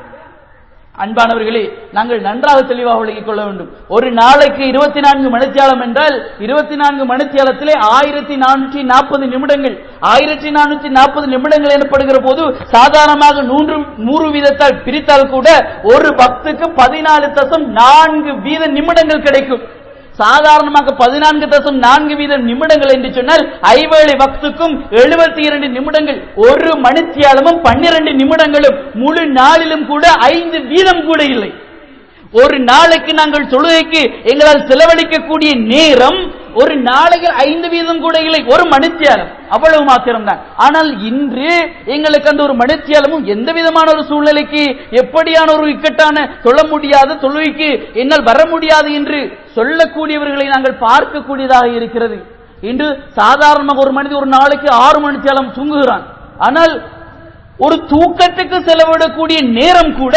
Speaker 1: அன்பானவர்களே நாங்கள் நன்றாக தெளிவாக விளங்கிக் கொள்ள வேண்டும் ஒரு நாளைக்கு இருபத்தி நான்கு மணித்தியாலம் என்றால் இருபத்தி நான்கு மணித்தியாலத்திலே ஆயிரத்தி நானூற்றி நாற்பது நிமிடங்கள் ஆயிரத்தி நானூற்றி நாற்பது நிமிடங்கள் எனப்படுகிற போது சாதாரணமாக நூறு நூறு வீதத்தால் பிரித்தால் கூட ஒரு பக்துக்கு பதினாலு தசம் நான்கு வீத நிமிடங்கள் கிடைக்கும் சாதாரணமாக பதினான்கு தசம் நான்கு வீதம் நிமிடங்கள் என்று சொன்னால் ஐவேளை பக்துக்கும் எழுபத்தி இரண்டு நிமிடங்கள் ஒரு மணித்தியாலமும் பன்னிரண்டு நிமிடங்களும் முழு நாளிலும் கூட ஐந்து வீதம் கூட இல்லை ஒரு நாளைக்கு நாங்கள் தொழுகைக்கு எங்களால் செலவழிக்கக்கூடிய நேரம் ஒரு நாளைக்கு ஐந்து வீதம் கூட இல்லை ஒரு மணித்தியாலம் அவ்வளவு மாத்திரம்தான் ஆனால் இன்று எங்களுக்கு அந்த ஒரு மணித்தியாலமும் எந்த விதமான ஒரு சூழ்நிலைக்கு எப்படியான ஒரு இக்கட்டான தொழ முடியாத தொழுகைக்கு என்னால் வர முடியாது என்று சொல்லக்கூடியவர்களை நாங்கள் பார்க்கக்கூடியதாக இருக்கிறது இன்று சாதாரணமாக ஒரு மனிதன் ஒரு நாளைக்கு ஆறு மணித்தியாலம் தூங்குகிறான் ஆனால் ஒரு தூக்கத்துக்கு செலவிடக்கூடிய நேரம் கூட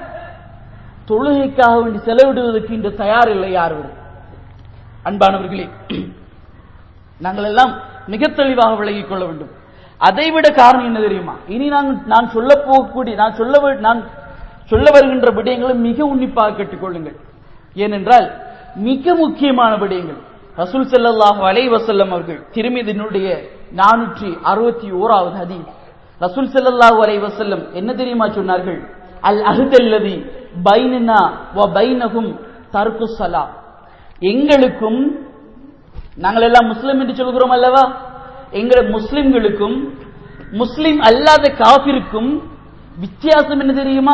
Speaker 1: தொழுகைக்காக வேண்டி செலவிடுவதற்கு இன்று தயார் இல்லை யாரும் அன்பானவர்களே நாங்கள் எல்லாம் மிக தெளிவாக விளங்கிக் கொள்ள வேண்டும் அதைவிட காரணம் என்ன தெரியுமா இனி நாங்கள் நான் சொல்ல போகக்கூடிய நான் சொல்ல வே- நான் சொல்ல வருகின்ற விடயங்களை மிக உன்னிப்பாக கேட்டுக்கொள்ளுங்கள் ஏனென்றால் மிக முக்கியமான விடயங்கள் ரசூல் ஸல்லல்லாஹு அலைஹி வஸல்லம் அவர்கள் திருமிதினுடைய நானூற்றி அறுபத்தி ஓராவது ஹதீஸ் ரசூல் ஸல்லல்லாஹு அலைஹி வஸல்லம் என்ன தெரியுமா சொன்னார்கள் அல் அஹ்தல்லதி பைனனா வ பைனஹும் தர்க்கு ஸலா எங்களுக்கும் நாங்கள் எல்லாம் முஸ்லிம் என்று சொல்கிறோம் அல்லவா எங்கள் முஸ்லிம்களுக்கும் முஸ்லிம் அல்லாத காபிருக்கும் வித்தியாசம் என்ன தெரியுமா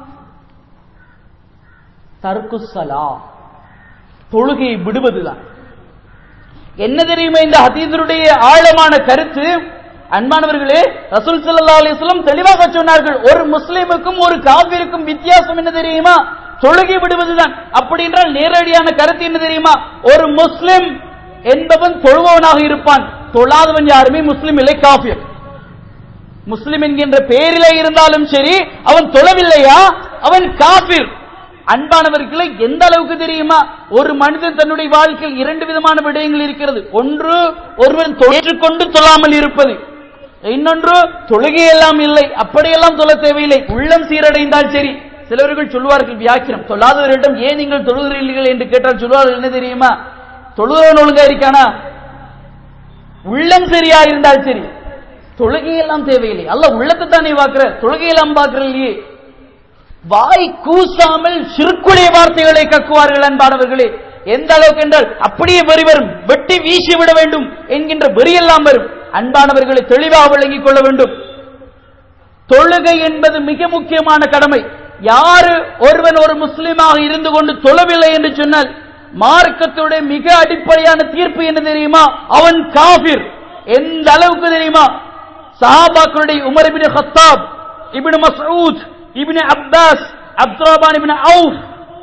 Speaker 1: தர்க்குசலா தொழுகையை விடுவதுதான் என்ன தெரியுமா இந்த ஹதீஸருடைய ஆழமான கருத்து அன்பானவர்களே ரசூல் ஸல்லல்லாஹு அலைஹி வஸல்லம் தெளிவாக சொன்னார்கள் ஒரு முஸ்லிமுக்கும் ஒரு காபிருக்கும் வித்தியாசம் என்ன தெரியுமா தொழுகை விடுவதுதான் அப்படி என்றால் நேரடியான கருத்து என்ன தெரியுமா ஒரு முஸ்லிம் என்பவன் தொழுபவனாக இருப்பான் தொழாதவன் யாருமே முஸ்லிம் இல்லை காபிர் முஸ்லிம் என்கின்ற பெயரிலே இருந்தாலும் சரி அவன் தொழவில்லையா அவன் காபிர் அன்பானவர்களை எந்த அளவுக்கு தெரியுமா ஒரு மனிதன் தன்னுடைய வாழ்க்கையில் இரண்டு விதமான விடயங்கள் இருக்கிறது ஒன்று ஒருவன் ஏற்றுக்கொண்டு தொழாமல் இருப்பது இன்னொன்று தொழுகையெல்லாம் இல்லை அப்படியெல்லாம் தொழ தேவையில்லை உள்ளம் சீரடைந்தால் சரி சிலவர்கள் சொல்வார்கள் வியாக்கியம் தொழாதவரிடம் ஏன் நீங்கள் தொழுகிறீர்கள் என்று கேட்டால் சொல்வார்கள் என்ன தெரியுமா தொழுகிறவன் ஒழுங்கா இருக்கானா உள்ளம் சரியா இருந்தால் சரி தொழுகையெல்லாம் தேவையில்லை அல்ல உள்ளத்தை தானே பார்க்கிற தொழுகையெல்லாம் பார்க்கிற இல்லையே வாய் கூசாமல் சிறுக்குடைய வார்த்தைகளை கக்குவார்கள் அன்பானவர்களே எந்த அளவுக்கு என்றால் அப்படியே வெறி வரும் வெட்டி வீசி விட வேண்டும் என்கின்ற வெறியெல்லாம் வரும் அன்பானவர்களை தெளிவாக விளங்கிக் கொள்ள வேண்டும் தொழுகை என்பது மிக முக்கியமான கடமை யாரு ஒருவன் ஒரு முஸ்லிமாக இருந்து கொண்டு தொழவில்லை என்று சொன்னால் மார்க்கத்துடைய மிக அடிப்படையான தீர்ப்பு என்ன தெரியுமா அவன் காபிர் எந்த அளவுக்கு தெரியுமா சஹாபாக்களுடைய Umar ibn Khattab ibn Masud ibn Abbas Abdurrahman ibn Awf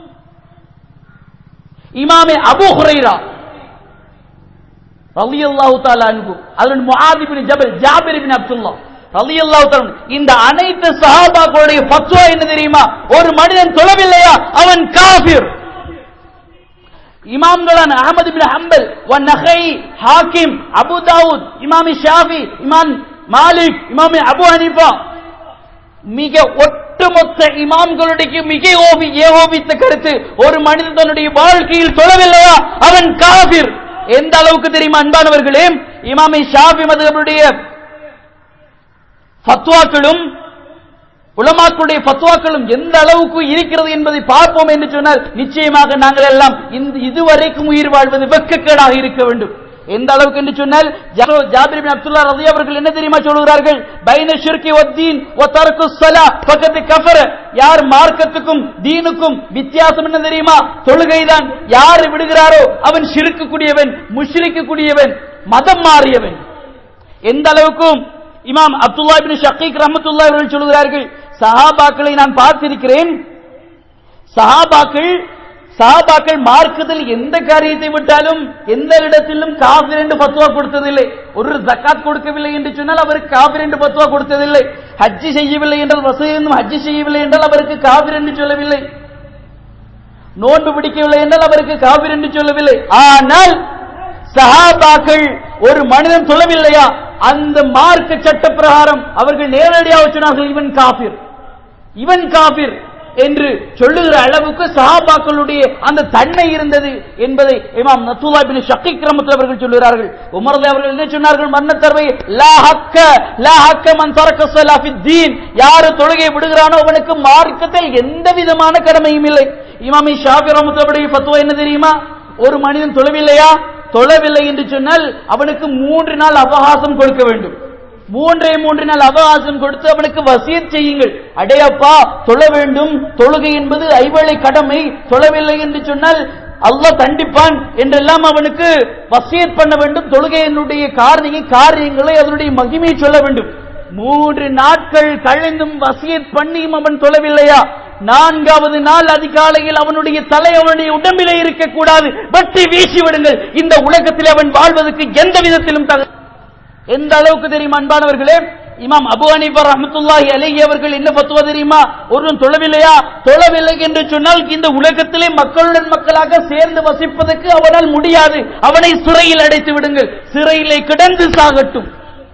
Speaker 1: இமாமே அபூ ஹுரைரா ரலியல்லாஹு தஆலா அன்ஹு அதுல முஆத் இப்னு ஜபல் ஜாபிர் இப்னு அப்துல்லாஹ் ரலியல்லாஹு தஆலா இந்த அனைத்து சஹாபாக்களுடைய ஃபத்வா என்ன தெரியுமா ஒரு மனிதன் தொழவில்லையா அவன் காஃபிர் இமாம்களான அகமது பின் ஹம்பல் வ நகை ஹாக்கிம் அபு தாவூத் இமாமி ஷாஃபி இமாம் மாலிக் இமாமி அபு ஹனீஃபா மிக ஒட்டுமொத்த இமாம்களுடைய மிக ஓபி ஏகோபித்த கருத்து ஒரு மனிதன் தன்னுடைய வாழ்க்கையில் தொழவில்லையா அவன் காபிர் எந்த அளவுக்கு தெரியுமா அன்பானவர்களே இமாமி ஷாஃபி மதுடைய ஃபத்வாக்களும் உலமாக்களுடைய ஃபத்வாக்களும் எந்த அளவுக்கு இருக்கிறது என்பதை பார்ப்போம் என்று சொன்னால் நிச்சயமாக நாங்கள் எல்லாம் இந்த இதுவரைக்கும் உயிர் வாழ்வது வெக்கக்கேடாக இருக்க வேண்டும் எந்த அளவுக்கு என்று சொன்னால் ஜா- ஜாபிர் பின் அப்துல்லா ரதி அவர்கள் என்ன தெரியுமா சொல்கிறார்கள் பைன ஷிர்கி வத்தீன் வ தர்கு ஸலா ஃபகத் கஃபர யார் மார்க்கத்துக்கும் தீனுக்கும் வித்தியாசம் என்ன தெரியுமா தொழுகைதான் யார் விடுகிறாரோ அவன் ஷிருக்கு கூடியவன் முஷ்ரிக்கு கூடியவன் மதம் மாறியவன் எந்த அளவுக்கும் இமாம் அப்துல்லா பின் ஷக்கீக் ரஹமத்துல்லா அவர்கள் சொல்கிறார்கள் சஹாபாக்களை நான் பார்த்திருக்கிறேன் சஹாபாக்கள் சஹாபாக்கள் மார்க்கத்தில் எந்த காரியத்தை விட்டாலும் எந்த இடத்திலும் காபிர் என்று பத்துவா கொடுத்ததில்லை ஒரு ஜக்காத் கொடுக்கவில்லை என்று சொன்னால் அவருக்கு காபிர் என்று பத்துவா கொடுத்ததில்லை ஹஜ்ஜி செய்யவில்லை என்றால் வசதியும் ஹஜ்ஜி செய்யவில்லை என்றால் அவருக்கு காபிர் என்று சொல்லவில்லை நோன்பு பிடிக்கவில்லை என்றால் அவருக்கு காபிர் என்று சொல்லவில்லை ஆனால் சஹாபாக்கள் ஒரு மனிதன் சொல்லவில்லையா அந்த மார்க்க சட்ட பிரகாரம் அவர்கள் நேரடியாக சொன்னார்கள் இவன் காபிர் இவன் காபிர் என்று சொல்லுகிற அளவுக்கு சஹாபாக்களுடைய அந்த தன்மை இருந்தது என்பதை இமாம் நத்துல்லா பின் ஷக்கீக் ரஹ்மத்துல்லாஹி அவர்கள் சொல்லுகிறார்கள் உமர் ரலியல்லாஹு அவர்கள் என்ன சொன்னார்கள் மன்னத்தர்வை லா ஹக்க லா ஹக்க மன் தரக்க ஸலா ஃபித் தீன் யார் தொழுகை விடுகிறானோ அவனுக்கு மார்க்கத்தில் எந்த விதமான கடமையும் இல்லை இமாமி ஷாஃபி ரஹ்மத்துல்லாஹி ஃபத்வா என்ன தெரியுமா ஒரு மனிதன் தொழவில்லையா தொழவில்லை என்று சொன்னால் அவனுக்கு மூன்று நாள் அவகாசம் கொடுக்க வேண்டும் மூன்றே மூன்று நாள் அவகாசம் கொடுத்து அவனுக்கு வசியத் செய்யுங்கள் அடையப்பா தொழ வேண்டும் தொழுகை என்பது ஐவேளை கடமை தொழவில்லை என்று சொன்னால் அல்லாஹ் தண்டிப்பான் என்றெல்லாம் அவனுக்கு வசியத் பண்ண வேண்டும் தொழுகையினுடைய காரணியை காரியங்களை அதனுடைய மகிமையை சொல்ல வேண்டும் மூன்று நாட்கள் கழிந்தும் வசியத் பண்ணியும் அவன் தொழவில்லையா நான்காவது நாள் அதிகாலையில் அவனுடைய தலை அவனுடைய உடம்பிலே இருக்கக்கூடாது வெட்டி வீசி விடுங்கள் இந்த உலகத்தில் அவன் வாழ்வதற்கு எந்த விதத்திலும் தக எந்த அளவுக்கு தெரியுமா அன்பானவர்களே இமாம் அபு ஹனீஃபா ரஹ்மத்துல்லாஹி அலைஹி அவர்கள் என்ன பத்துவா தெரியுமா ஒருவன் தொழவில்லையா தொழவில்லை என்று சொன்னால் இந்த உலகத்திலே மக்களுடன் மக்களாக சேர்ந்து வசிப்பதற்கு அவனால் முடியாது அவனை சிறையில் அடைத்து விடுங்கள் சிறையிலே கிடந்து சாகட்டும்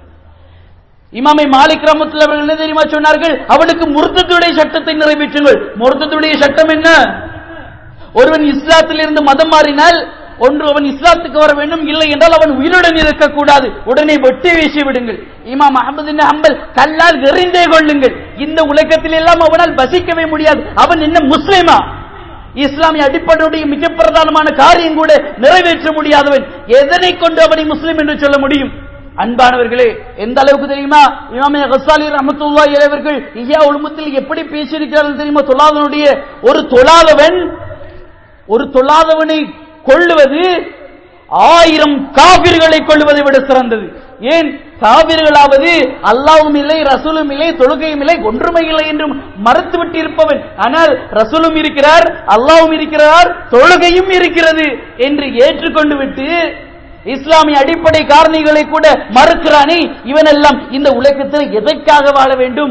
Speaker 1: இமாமை மாலிக் ரஹமத்துல்லாஹி அவர்கள் என்ன தெரியுமா சொன்னார்கள் அவனுக்கு முர்த்தத்துடைய சட்டத்தை நிறைவேற்றுங்கள் முர்த்தத்துடைய சட்டம் என்ன ஒருவன் இஸ்லாத்திலிருந்து மதம் மாறினால் ஒன்று அவன் இஸ்லாத்துக்கு வர வேண்டும் இல்லை என்றால் அவன் உயிருடன் இருக்கக்கூடாது உடனே வெட்டி வீசி விடுங்கள் இமாம் அஹமது ஹம்பல் கல்லால் எறிந்தே கொள்ளுங்கள் இந்த உலகத்தில் எல்லாம் அவனால் வசிக்கவே முடியாது அவன் என்ன முஸ்லிமா இஸ்லாமிய அடிப்படையுடைய மிக பிரதானமான காரியம் கூட நிறைவேற்ற முடியாதவன் எதனை கொண்டு அவனை முஸ்லிம் என்று சொல்ல முடியும் அன்பானவர்களே எந்த அளவுக்கு தெரியுமா இமாமே ஹசாலி ரஹமத்துல்லா இளைவர்கள் ஐயா உலகத்தில் எப்படி பேசியிருக்கிறார்கள் தெரியுமா தொழாதவனுடைய ஒரு தொழாதவன் ஒரு தொழாதவனை கொள்ளுவது ஆயிரம் காபிர்களை கொள்ளுவதை விட சிறந்தது ஏன் காபிர்களாவது அல்லாவும் இல்லை ரசூலும் இல்லை தொழுகையும் இல்லை ஒன்றுமை இல்லை என்று மறுத்துவிட்டு இருப்பவன் ஆனால் ரசூலும் இருக்கிறார் அல்லாவும் இருக்கிறார் தொழுகையும் இருக்கிறது என்று ஏற்றுக்கொண்டு விட்டு இஸ்லாமிய அடிப்படை காரணிகளை கூட மறுக்கிறானே இவனெல்லாம் இந்த உலகத்தில் எதற்காக வாழ வேண்டும்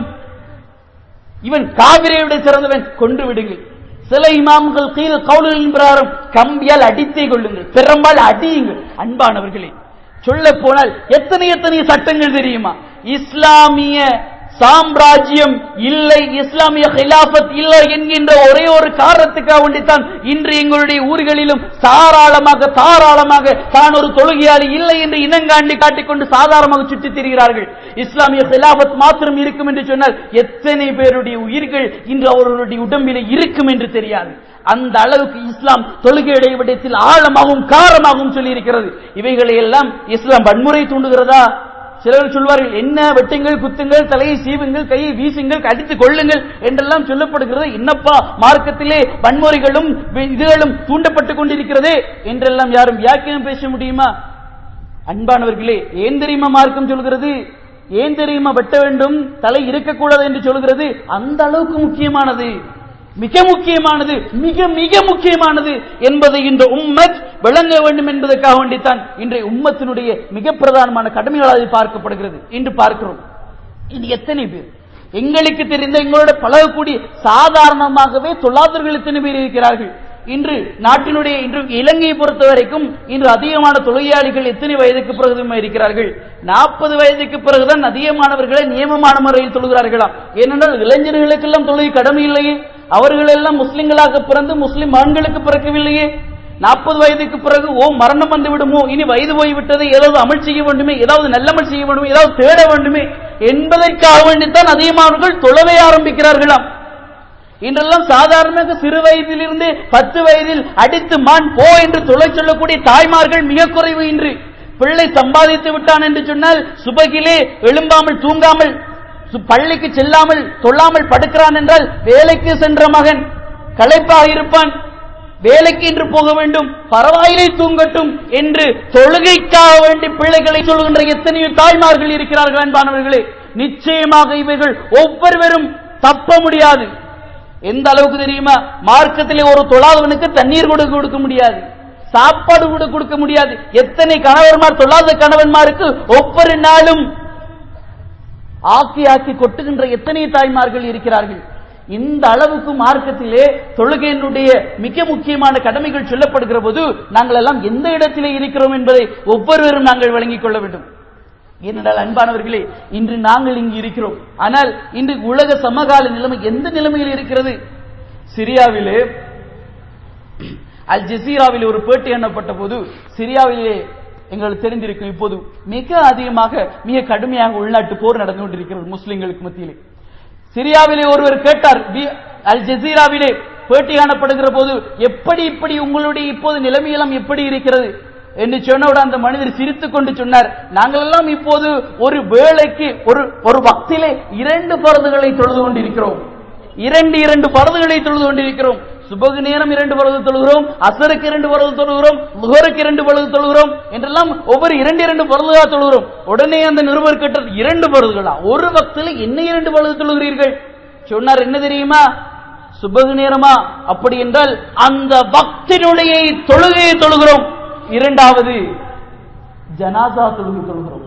Speaker 1: இவன் காவிரை விட சிறந்தவன் கொண்டு விடுங்கள் சில இமாம்கள் கீழ் கவுலின் பிரகாரம் கம்பியால் அடித்தே கொள்ளுங்கள் பெரும்பால் அடியுங்கள் அன்பானவர்களே சொல்ல போனால் எத்தனை எத்தனை சட்டங்கள் தெரியுமா இஸ்லாமிய சாம்ராஜ்யம் இல்லை இஸ்லாமிய ஹிலாபத் இல்லை என்கின்ற ஒரே ஒரு காரணத்துக்காக வேண்டித்தான் இன்று எங்களுடைய ஊர்களிலும் தாராளமாக தாராளமாக தான் ஒரு தொழுகையாளி இல்லை என்று இனங்காண்டி காட்டிக்கொண்டு சாதாரணமாக சுற்றித் திரிகிறார்கள் இஸ்லாமிய ஹிலாபத் மாத்திரம் இருக்கும் என்று சொன்னால் எத்தனை பேருடைய உயிர்கள் இன்று அவர்களுடைய உடம்பிலே இருக்கும் என்று தெரியாது அந்த அளவுக்கு இஸ்லாம் தொழுகையுடைய விடத்தில் ஆழமாகவும் காரமாகவும் சொல்லி இருக்கிறது இவைகளை எல்லாம் இஸ்லாம் வன்முறை தூண்டுகிறதா சிலர் சொல்வார்கள் என்ன வெட்டுங்கள் குத்துங்கள் தலையை சீவுங்கள் கையை வீசுங்கள் அடித்துக் கொள்ளுங்கள் என்றெல்லாம் சொல்லப்படுகிறது என்னப்பா மார்க்கத்திலே வன்முறைகளும் இதுகளும் தூண்டப்பட்டுக் கொண்டிருக்கிறதே என்றெல்லாம் யாரும் வியாக்கியம் பேச முடியுமா அன்பானவர்களே ஏன் தெரியுமா மார்க்கம் சொல்கிறது ஏன் தெரியுமா வெட்ட வேண்டும் தலை இருக்கக்கூடாது என்று சொல்கிறது அந்த அளவுக்கு முக்கியமானது மிக முக்கியமானது மிக மிக முக்கியமானது என்பதை இந்த உம்மத் விளங்க வேண்டும் என்பதற்காக வேண்டித்தான் இன்றைய உம்மத்தினுடைய மிக பிரதானமான கடமைகளாக பார்க்கப்படுகிறது இன்று பார்க்கிறோம் இது எத்தனை பேர் எங்களுக்கு தெரிந்த எங்களோட பழகக்கூடிய சாதாரணமாகவே தொழாதவர்கள் எத்தனை பேர் இருக்கிறார்கள் இன்று நாட்டினுடைய இன்று இலங்கையை பொறுத்த வரைக்கும் இன்று அதிகமான தொழிலாளிகள் எத்தனை வயதுக்கு பிறகு இருக்கிறார்கள் நாற்பது வயதுக்கு பிறகுதான் அதிகமானவர்களை நியமமான முறையில் தொழுகிறார்களாம் ஏனென்றால் இளைஞர்களுக்கெல்லாம் தொழுகை கடமை இல்லையே அவர்கள் எல்லாம் முஸ்லிம்களாக பிறந்து முஸ்லிம் ஆண்களுக்கு பிறக்கவில்லையே நாற்பது வயதுக்கு பிறகு ஓ மரணம் வந்து விடுமோ இனி வயது போய்விட்டது ஏதாவது அமல் செய்ய வேண்டுமே ஏதாவது நல்லமல் செய்ய வேண்டுமே ஏதாவது தேட வேண்டுமே என்பதற்காக வேண்டித்தான் அதிகமானவர்கள் தொழவே ஆரம்பிக்கிறார்களாம் இன்றெல்லாம் சாதாரணமாக சிறு வயதிலிருந்து பத்து வயதில் அடித்து மான் போ என்று தொலை சொல்லக்கூடிய தாய்மார்கள் மிக குறைவு இன்று பிள்ளை சம்பாதித்து விட்டான் என்று சொன்னால் சுபகிலே எழும்பாமல் தூங்காமல் சு- பள்ளிக்கு செல்லாமல் தொல்லாமல் படுக்கிறான் என்றால் வேலைக்கு சென்ற மகன் களைப்பாக இருப்பான் வேலைக்கு என்று போக வேண்டும் பரவாயில்லை தூங்கட்டும் என்று தொழுகைக்காக வேண்டி பிள்ளைகளை சொல்கின்ற எத்தனையோ தாய்மார்கள் இருக்கிறார்கள் அன்பானவர்களே நிச்சயமாக இவைகள் ஒவ்வொருவரும் தப்ப முடியாது எந்த அளவுக்கு தெரியுமா மார்க்கத்திலே ஒரு தொழாதவனுக்கு தண்ணீர் கூட கொடுக்க முடியாது சாப்பாடு கூட கொடுக்க முடியாது எத்தனை கணவன்மார் தொழாத கணவன்மாருக்கு ஒவ்வொரு நாளும் ஆக்கி ஆக்கி கொட்டுகின்ற எத்தனை தாய்மார்கள் இருக்கிறார்கள் இந்த அளவுக்கு மார்க்கத்திலே தொழுகையினுடைய மிக முக்கியமான கடமைகள் சொல்லப்படுகிற போது நாங்கள் எல்லாம் எந்த இடத்திலே இருக்கிறோம் என்பதை ஒவ்வொருவரும் நாங்கள் விளங்கிக் கொள்ள வேண்டும் ஏனென்றால் அன்பானவர்களே இன்று நாங்கள் இங்கு இருக்கிறோம் ஆனால் இன்று உலக சமகால நிலைமை எந்த நிலைமையில் இருக்கிறது சிரியாவிலே அல் ஜசீராவில் ஒரு பேட்டி எண்ணப்பட்ட போது சிரியாவிலே எங்களுக்கு தெரிந்திருக்கும் இப்போது மிக அதிகமாக மிக கடுமையாக உள்நாட்டு போர் நடந்து கொண்டிருக்கிறது முஸ்லிம்களுக்கு மத்தியிலே சிரியாவிலே ஒருவர் கேட்டார் பி- அல் ஜசீராவிலே பேட்டி காணப்படுகிற போது எப்படி இப்படி உங்களுடைய இப்போது நிலைமையெல்லாம் எப்படி இருக்கிறது என்று சொன்னவுடன் அந்த மனிதர் சிரித்துக் கொண்டு சொன்னார் நாங்கள் எல்லாம் இப்போது ஒரு வேளைக்கு ஒரு ஒரு வக்திலே இரண்டு பரதுகளை தொழுது கொண்டிருக்கிறோம் இரண்டு இரண்டு பரதுகளை தொழுது கொண்டிருக்கிறோம் சுபகு நேரம் இரண்டு பரது தொழுகிறோம் அசருக்கு இரண்டு பரது தொழுகிறோம் முகருக்கு இரண்டு பரது தொழுகிறோம் என்றெல்லாம் ஒவ்வொரு இரண்டு இரண்டு பரதுகளாக தொழுகிறோம் உடனே அந்த நிருபர் கேட்டார் இரண்டு பரதுகளா ஒரு வக்தில் என்ன இரண்டு பரது தொழுகிறீர்கள் சொன்னார் என்ன தெரியுமா சுபகு நேரமா அப்படி என்றால் அந்த பக்தினுடைய தொழுகையை தொழுகிறோம் இரண்டாவது ஜனாசா தொழுகை தொழுகிறோம்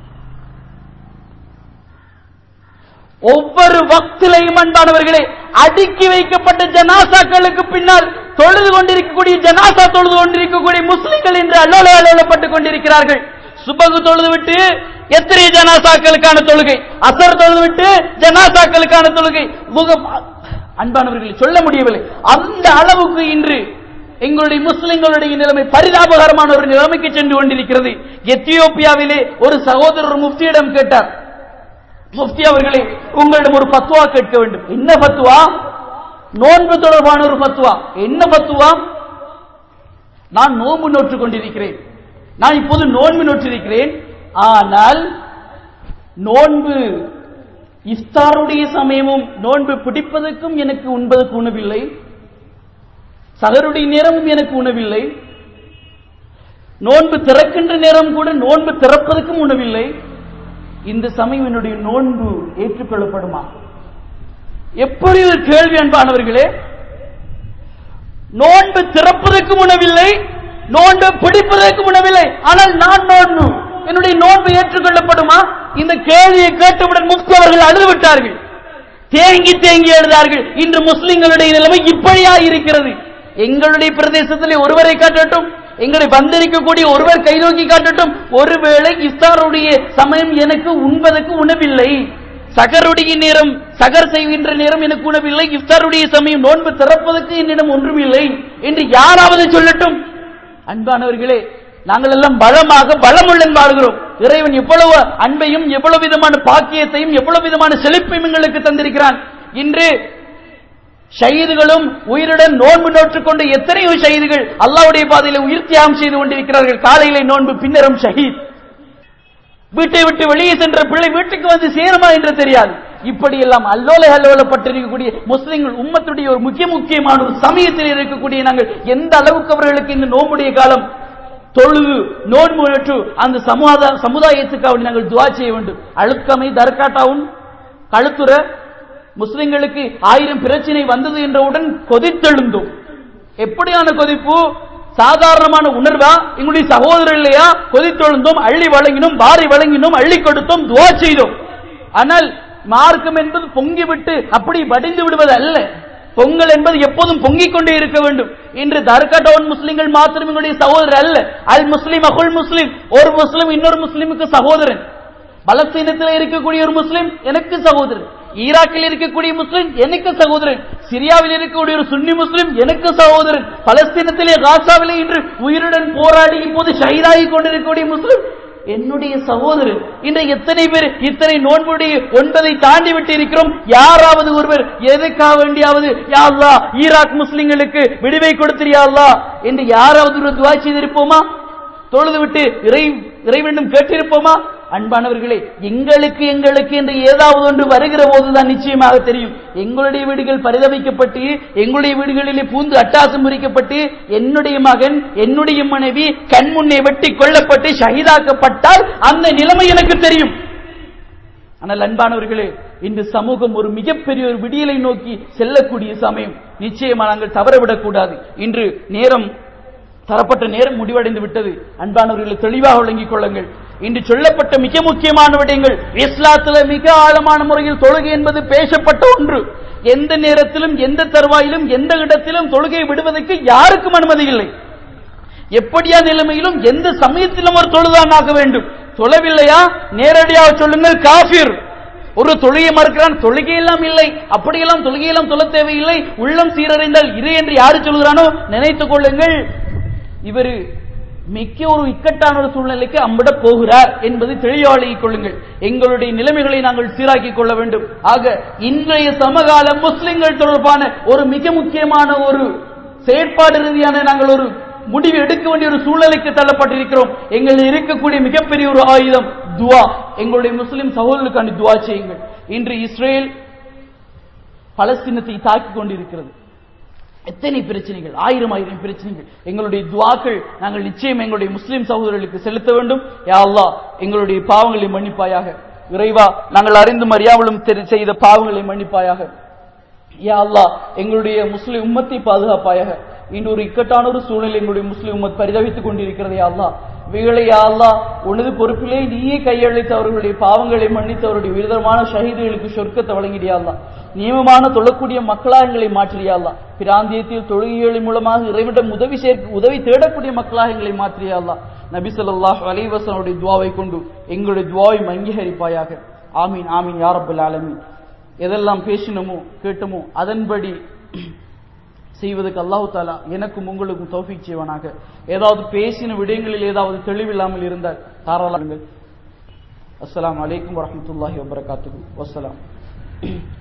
Speaker 1: ஒவ்வொரு வக்திலையும் அன்பானவர்களே அடுக்கி வைக்கப்பட்ட ஜனாசாக்களுக்கு பின்னால் தொழுது கொண்டிருக்கக்கூடிய ஜனாசா தொழுது கொண்டிருக்கக்கூடிய முஸ்லிம்கள் என்று அல்லோல அல்லோலப்பட்டுக் கொண்டிருக்கிறார்கள் சுபகு தொழுது விட்டு எத்தனை ஜனாசாக்களுக்கான தொழுகை அசர் தொழுது விட்டு ஜனாசாக்களுக்கான தொழுகை முகம் அன்பானவர்களை சொல்ல முடியவில்லை அந்த அளவுக்கு இன்று எங்களுடைய முஸ்லிம்களுடைய நிலைமை பரிதாபகரமான ஒரு நிலைமைக்கு சென்று கொண்டிருக்கிறது எத்தியோப்பியாவிலே ஒரு சகோதரர் முஃப்தியிடம் கேட்டார் முஃப்தி அவர்களே உங்களிடம் ஒரு பத்துவா கேட்க வேண்டும் என்ன பத்துவா நோன்பு தொடர்பான ஒரு பத்துவா என்ன பத்துவா நான் நோன்பு நோற்றுக் கொண்டிருக்கிறேன் நான் இப்போது நோன்பு நோற்றிருக்கிறேன் ஆனால் நோன்பு இஃப்தாருடைய சமயமும் நோன்பு பிடிப்பதற்கும் எனக்கு உண்பதற்கு உணவில்லை சகருடைய நேரமும் எனக்கு உணவில்லை நோன்பு திறக்கின்ற நேரம் கூட நோன்பு திறப்பதற்கும் உணவில்லை இந்த சமயம் என்னுடைய நோன்பு ஏற்றுக்கொள்ளப்படுமா எப்படி ஒரு கேள்வி அன்பானவர்களே நோன்பு திறப்பதற்கு உணவில்லை நோன்பு பிடிப்பதற்கு உணவில்லை ஆனால் நான் நோன்பு என்னுடைய நோன்பு ஏற்றுக்கொள்ளப்படுமா இந்த கேள்வியை கேட்டவுடன் முஃப்தி அவர்கள் அழுது விட்டார்கள் தேங்கி தேங்கி எழுதார்கள் இன்று முஸ்லிம்களுடைய நிலைமை இப்படியா இருக்கிறது எங்களுடைய பிரதேசத்திலே ஒருவரை காட்டட்டும் எங்களை வந்திருக்கக்கூடிய ஒருவர் கைநோக்கி காட்டட்டும் ஒருவேளை இஃப்தாருடைய சமயம் எனக்கு உண்பதற்கு உணவில்லை சகருடைய நேரம் சகர் செய்கின்ற நேரம் எனக்கு உணவில்லை இஃப்தாருடைய சமயம் நோன்பு திறப்பதற்கு என்னிடம் ஒன்றுமில்லை என்று யாராவது சொல்லட்டும் அன்பானவர்களே நாங்கள் எல்லாம் பலமாக பலமுள்ளன் வாழ்கிறோம் இறைவன் எவ்வளவு அன்பையும் எவ்வளவு விதமான பாக்கியத்தையும் எவ்வளவு விதமான செழிப்பையும் எங்களுக்கு தந்திருக்கிறான் இன்று ஷஹீதுகளும் உயிருடன் நோன்பு நோற்றுக்கொண்டு எத்தனையோ ஷஹீதுகள் அல்லாவுடைய பாதையில உயிர் தியாகம் செய்து கொண்டிருக்கிறார்கள் காலையிலே நோன்பு பின்னரும் ஷஹீத் வீட்டை விட்டு வெளியே சென்ற பிள்ளை வீட்டுக்கு வந்து சேருமா என்று தெரியாது இப்படி எல்லாம் அல்லோல அல்லோலப்பட்டிருக்கக்கூடிய முஸ்லிம்கள் உம்மத்துடைய ஒரு முக்கிய முக்கியமான ஒரு சமயத்தில் இருக்கக்கூடிய நாங்கள் எந்த அளவுக்கு அவர்களுக்கு இந்த நோம்புடைய காலம் தொழுது நோன்பு நோற்று அந்த சமுதாய சமுதாயத்துக்காக நாங்கள் துவா செய்ய வேண்டும் அழுக்கமை தர்காட்டாவும் கழுத்துற முஸ்லிம்களுக்கு ஆயிரம் பிரச்சனை வந்தது என்றவுடன் கொதித்தெழுந்தோம் எப்படியான கொதிப்பு சாதாரணமான உணர்வா எங்களுடைய சகோதரர் இல்லையா கொதித்தெழுந்தோம் அள்ளி வழங்கினோம் வாரி வழங்கினோம் அள்ளி கொடுத்தோம் துவா செய்தோம் ஆனால் மார்க்கம் என்பது பொங்கிவிட்டு அப்படி வடிந்து விடுவது அல்ல பொங்கல் என்பது எப்போதும் பொங்கிக் கொண்டே இருக்க வேண்டும் இன்று தர்கடோன் முஸ்லிம்கள் மாத்திரம் எங்களுடைய சகோதரர் அல்ல அல் முஸ்லிம் அகுல் முஸ்லிம் ஒரு முஸ்லிம் இன்னொரு முஸ்லிமுக்கு சகோதரன் பலஸ்தீனத்தில் இருக்கக்கூடிய ஒரு முஸ்லிம் எனக்கு சகோதரன் ஈராக்கில் இருக்கக்கூடிய முஸ்லிம் எனக்கு சகோதரன் சிரியாவில் இருக்கக்கூடிய ஒரு சுன்னி முஸ்லிம் எனக்கு சகோதரன் பலஸ்தீனத்திலே காசாவிலே இன்று உயிருடன் போராடி இப்போது ஷஹீதாகி கொண்டிருக்கக்கூடிய முஸ்லிம் என்னுடைய சகோதரன் இன்று எத்தனை பேர் இத்தனை நோன்புடைய ஒன்பதை தாண்டி விட்டு இருக்கிறோம் யாராவது ஒருவர் எதுக்காக வேண்டியாவது யா அல்லாஹ் ஈராக் முஸ்லிம்களுக்கு விடுவை கொடுத்திரியா அல்லாஹ் என்று யாராவது ஒரு துவா செய்திருப்போமா தொழுது விட்டு இறை இறைவனும் கேட்டிருப்போமா அன்பானவர்களே எங்களுக்கு எங்களுக்கு என்று ஏதாவது ஒன்று வருகிற போதுதான் நிச்சயமாக தெரியும் எங்களுடைய வீடுகள் பரிதவிக்கப்பட்டு எங்களுடைய வீடுகளிலே பூந்து அட்டாசம் முறிக்கப்பட்டு என்னுடைய மகன் என்னுடைய மனைவி கண்முன்னே வெட்டி கொல்லப்பட்டு ஷஹீதாக்கப்பட்டால் அந்த நிலைமை எனக்கு தெரியும் ஆனால் அன்பானவர்களே இன்று சமூகம் ஒரு மிகப்பெரிய ஒரு விடியலை நோக்கி செல்லக்கூடிய சமயம் நிச்சயமா நாங்கள் தவறவிடக்கூடாது இன்று நேரம் தரப்பட்ட நேரம் முடிவடைந்து விட்டது அன்பானவர்களை தெளிவாக விளங்கிக் கொள்ளுங்கள் இன்று சொல்லப்பட்ட மிக முக்கியமான விடயங்கள் இஸ்லாத்துல மிக ஆழமான முறையில் தொழுகை என்பது பேசப்பட்ட ஒன்று எந்த நேரத்திலும் எந்த தருவாயிலும் எந்த இடத்திலும் தொழுகையை விடுவதற்கு யாருக்கும் அனுமதி இல்லை எப்படியா நிலைமையிலும் எந்த சமயத்திலும் ஒரு தொழுதான் ஆக வேண்டும் தொழவில்லையா நேரடியாக சொல்லுங்கள் காஃபிர் ஒரு தொழுகை மறுக்கிறான் தொழுகை எல்லாம் இல்லை அப்படியெல்லாம் தொழுகையெல்லாம் தொழ தேவையில்லை உள்ளம் சீரடைந்தால் இரு என்று யாரு சொல்கிறானோ நினைத்துக் கொள்ளுங்கள் இவர் மிக்க ஒரு இக்கட்டான ஒரு சூழ்நிலைக்கு அம்பிட போகிறார் என்பது தெளிவாளிக் கொள்ளுங்கள் எங்களுடைய நிலைமைகளை நாங்கள் சீராக்கிக் கொள்ள வேண்டும் ஆக இன்றைய சமகால முஸ்லிம்கள் தொடர்பான ஒரு மிக முக்கியமான ஒரு செயற்பாடு ரீதியான நாங்கள் ஒரு முடிவு எடுக்க வேண்டிய ஒரு சூழ்நிலைக்கு தள்ளப்பட்டிருக்கிறோம் எங்கள் இருக்கக்கூடிய மிகப்பெரிய ஒரு ஆயுதம் துவா எங்களுடைய முஸ்லிம் சகோதரர்களுக்கான துவா செய்யுங்கள் இன்று இஸ்ரேல் பலஸ்தீனத்தை தாக்கிக் கொண்டிருக்கிறது எத்தனை பிரச்சனைகள் ஆயிரம் ஆயிரம் பிரச்சனைகள் எங்களுடைய துவாக்கள் நாங்கள் நிச்சயம் எங்களுடைய முஸ்லிம் சகோதரர்களுக்கு செலுத்த வேண்டும் யா அல்லாஹ் எங்களுடைய பாவங்களை மன்னிப்பாயாக இறைவா நாங்கள் அறிந்தும் அறியாமலும் தெரி- செய்த பாவங்களை மன்னிப்பாயாக யா அல்லாஹ் எங்களுடைய முஸ்லிம் உம்மத்தை பாதுகாப்பாயாக இன்று ஒரு இக்கட்டான ஒரு சூழ்நிலை எங்களுடைய முஸ்லிம் உம்மத் பரிதவித்துக் கொண்டிருக்கிறது யா அல்லாஹ் இவைகளை யா அல்லாஹ் உனது பொறுப்பிலே நீயே கையளித்து அவர்களுடைய பாவங்களை மன்னித்து அவருடைய விருதமான ஷஹீதுகளுக்கு சொர்க்கத்தை வழங்கிடியா அல்லாஹ் நியமமான தொழக்கூடிய மக்களா எங்களை மாற்றியா அல்லாஹ் பிராந்தியத்தில் தொழுகைகளின் மூலமாக இறைவிடம் உதவி சேர்க்க உதவி தேடக்கூடிய மக்களாக எங்களை மாற்றியா அல்லாஹ் நபி ஸல்லல்லாஹு அலைஹி வஸல்லுடைய துவாவை கொண்டு எங்களுடைய துவாவை அங்கீகரிப்பாயாக ஆமீன் ஆமீன் யா ரப்பல் ஆலமீன் எதெல்லாம் பேசினமோ கேட்டமோ அதன்படி செய்வதற்கு அல்லாஹு தாலா எனக்கும் உங்களுக்கும் தௌஃபீக் செய்வானாக ஏதாவது பேசின விடயங்களில் ஏதாவது தெளிவில்லாமல் இருந்தால் தாராளங்கள் அஸ்ஸலாமு அலைக்கும் வரஹ்மத்துல்லாஹி வபரகாத்துஹு வஸ்ஸலாம்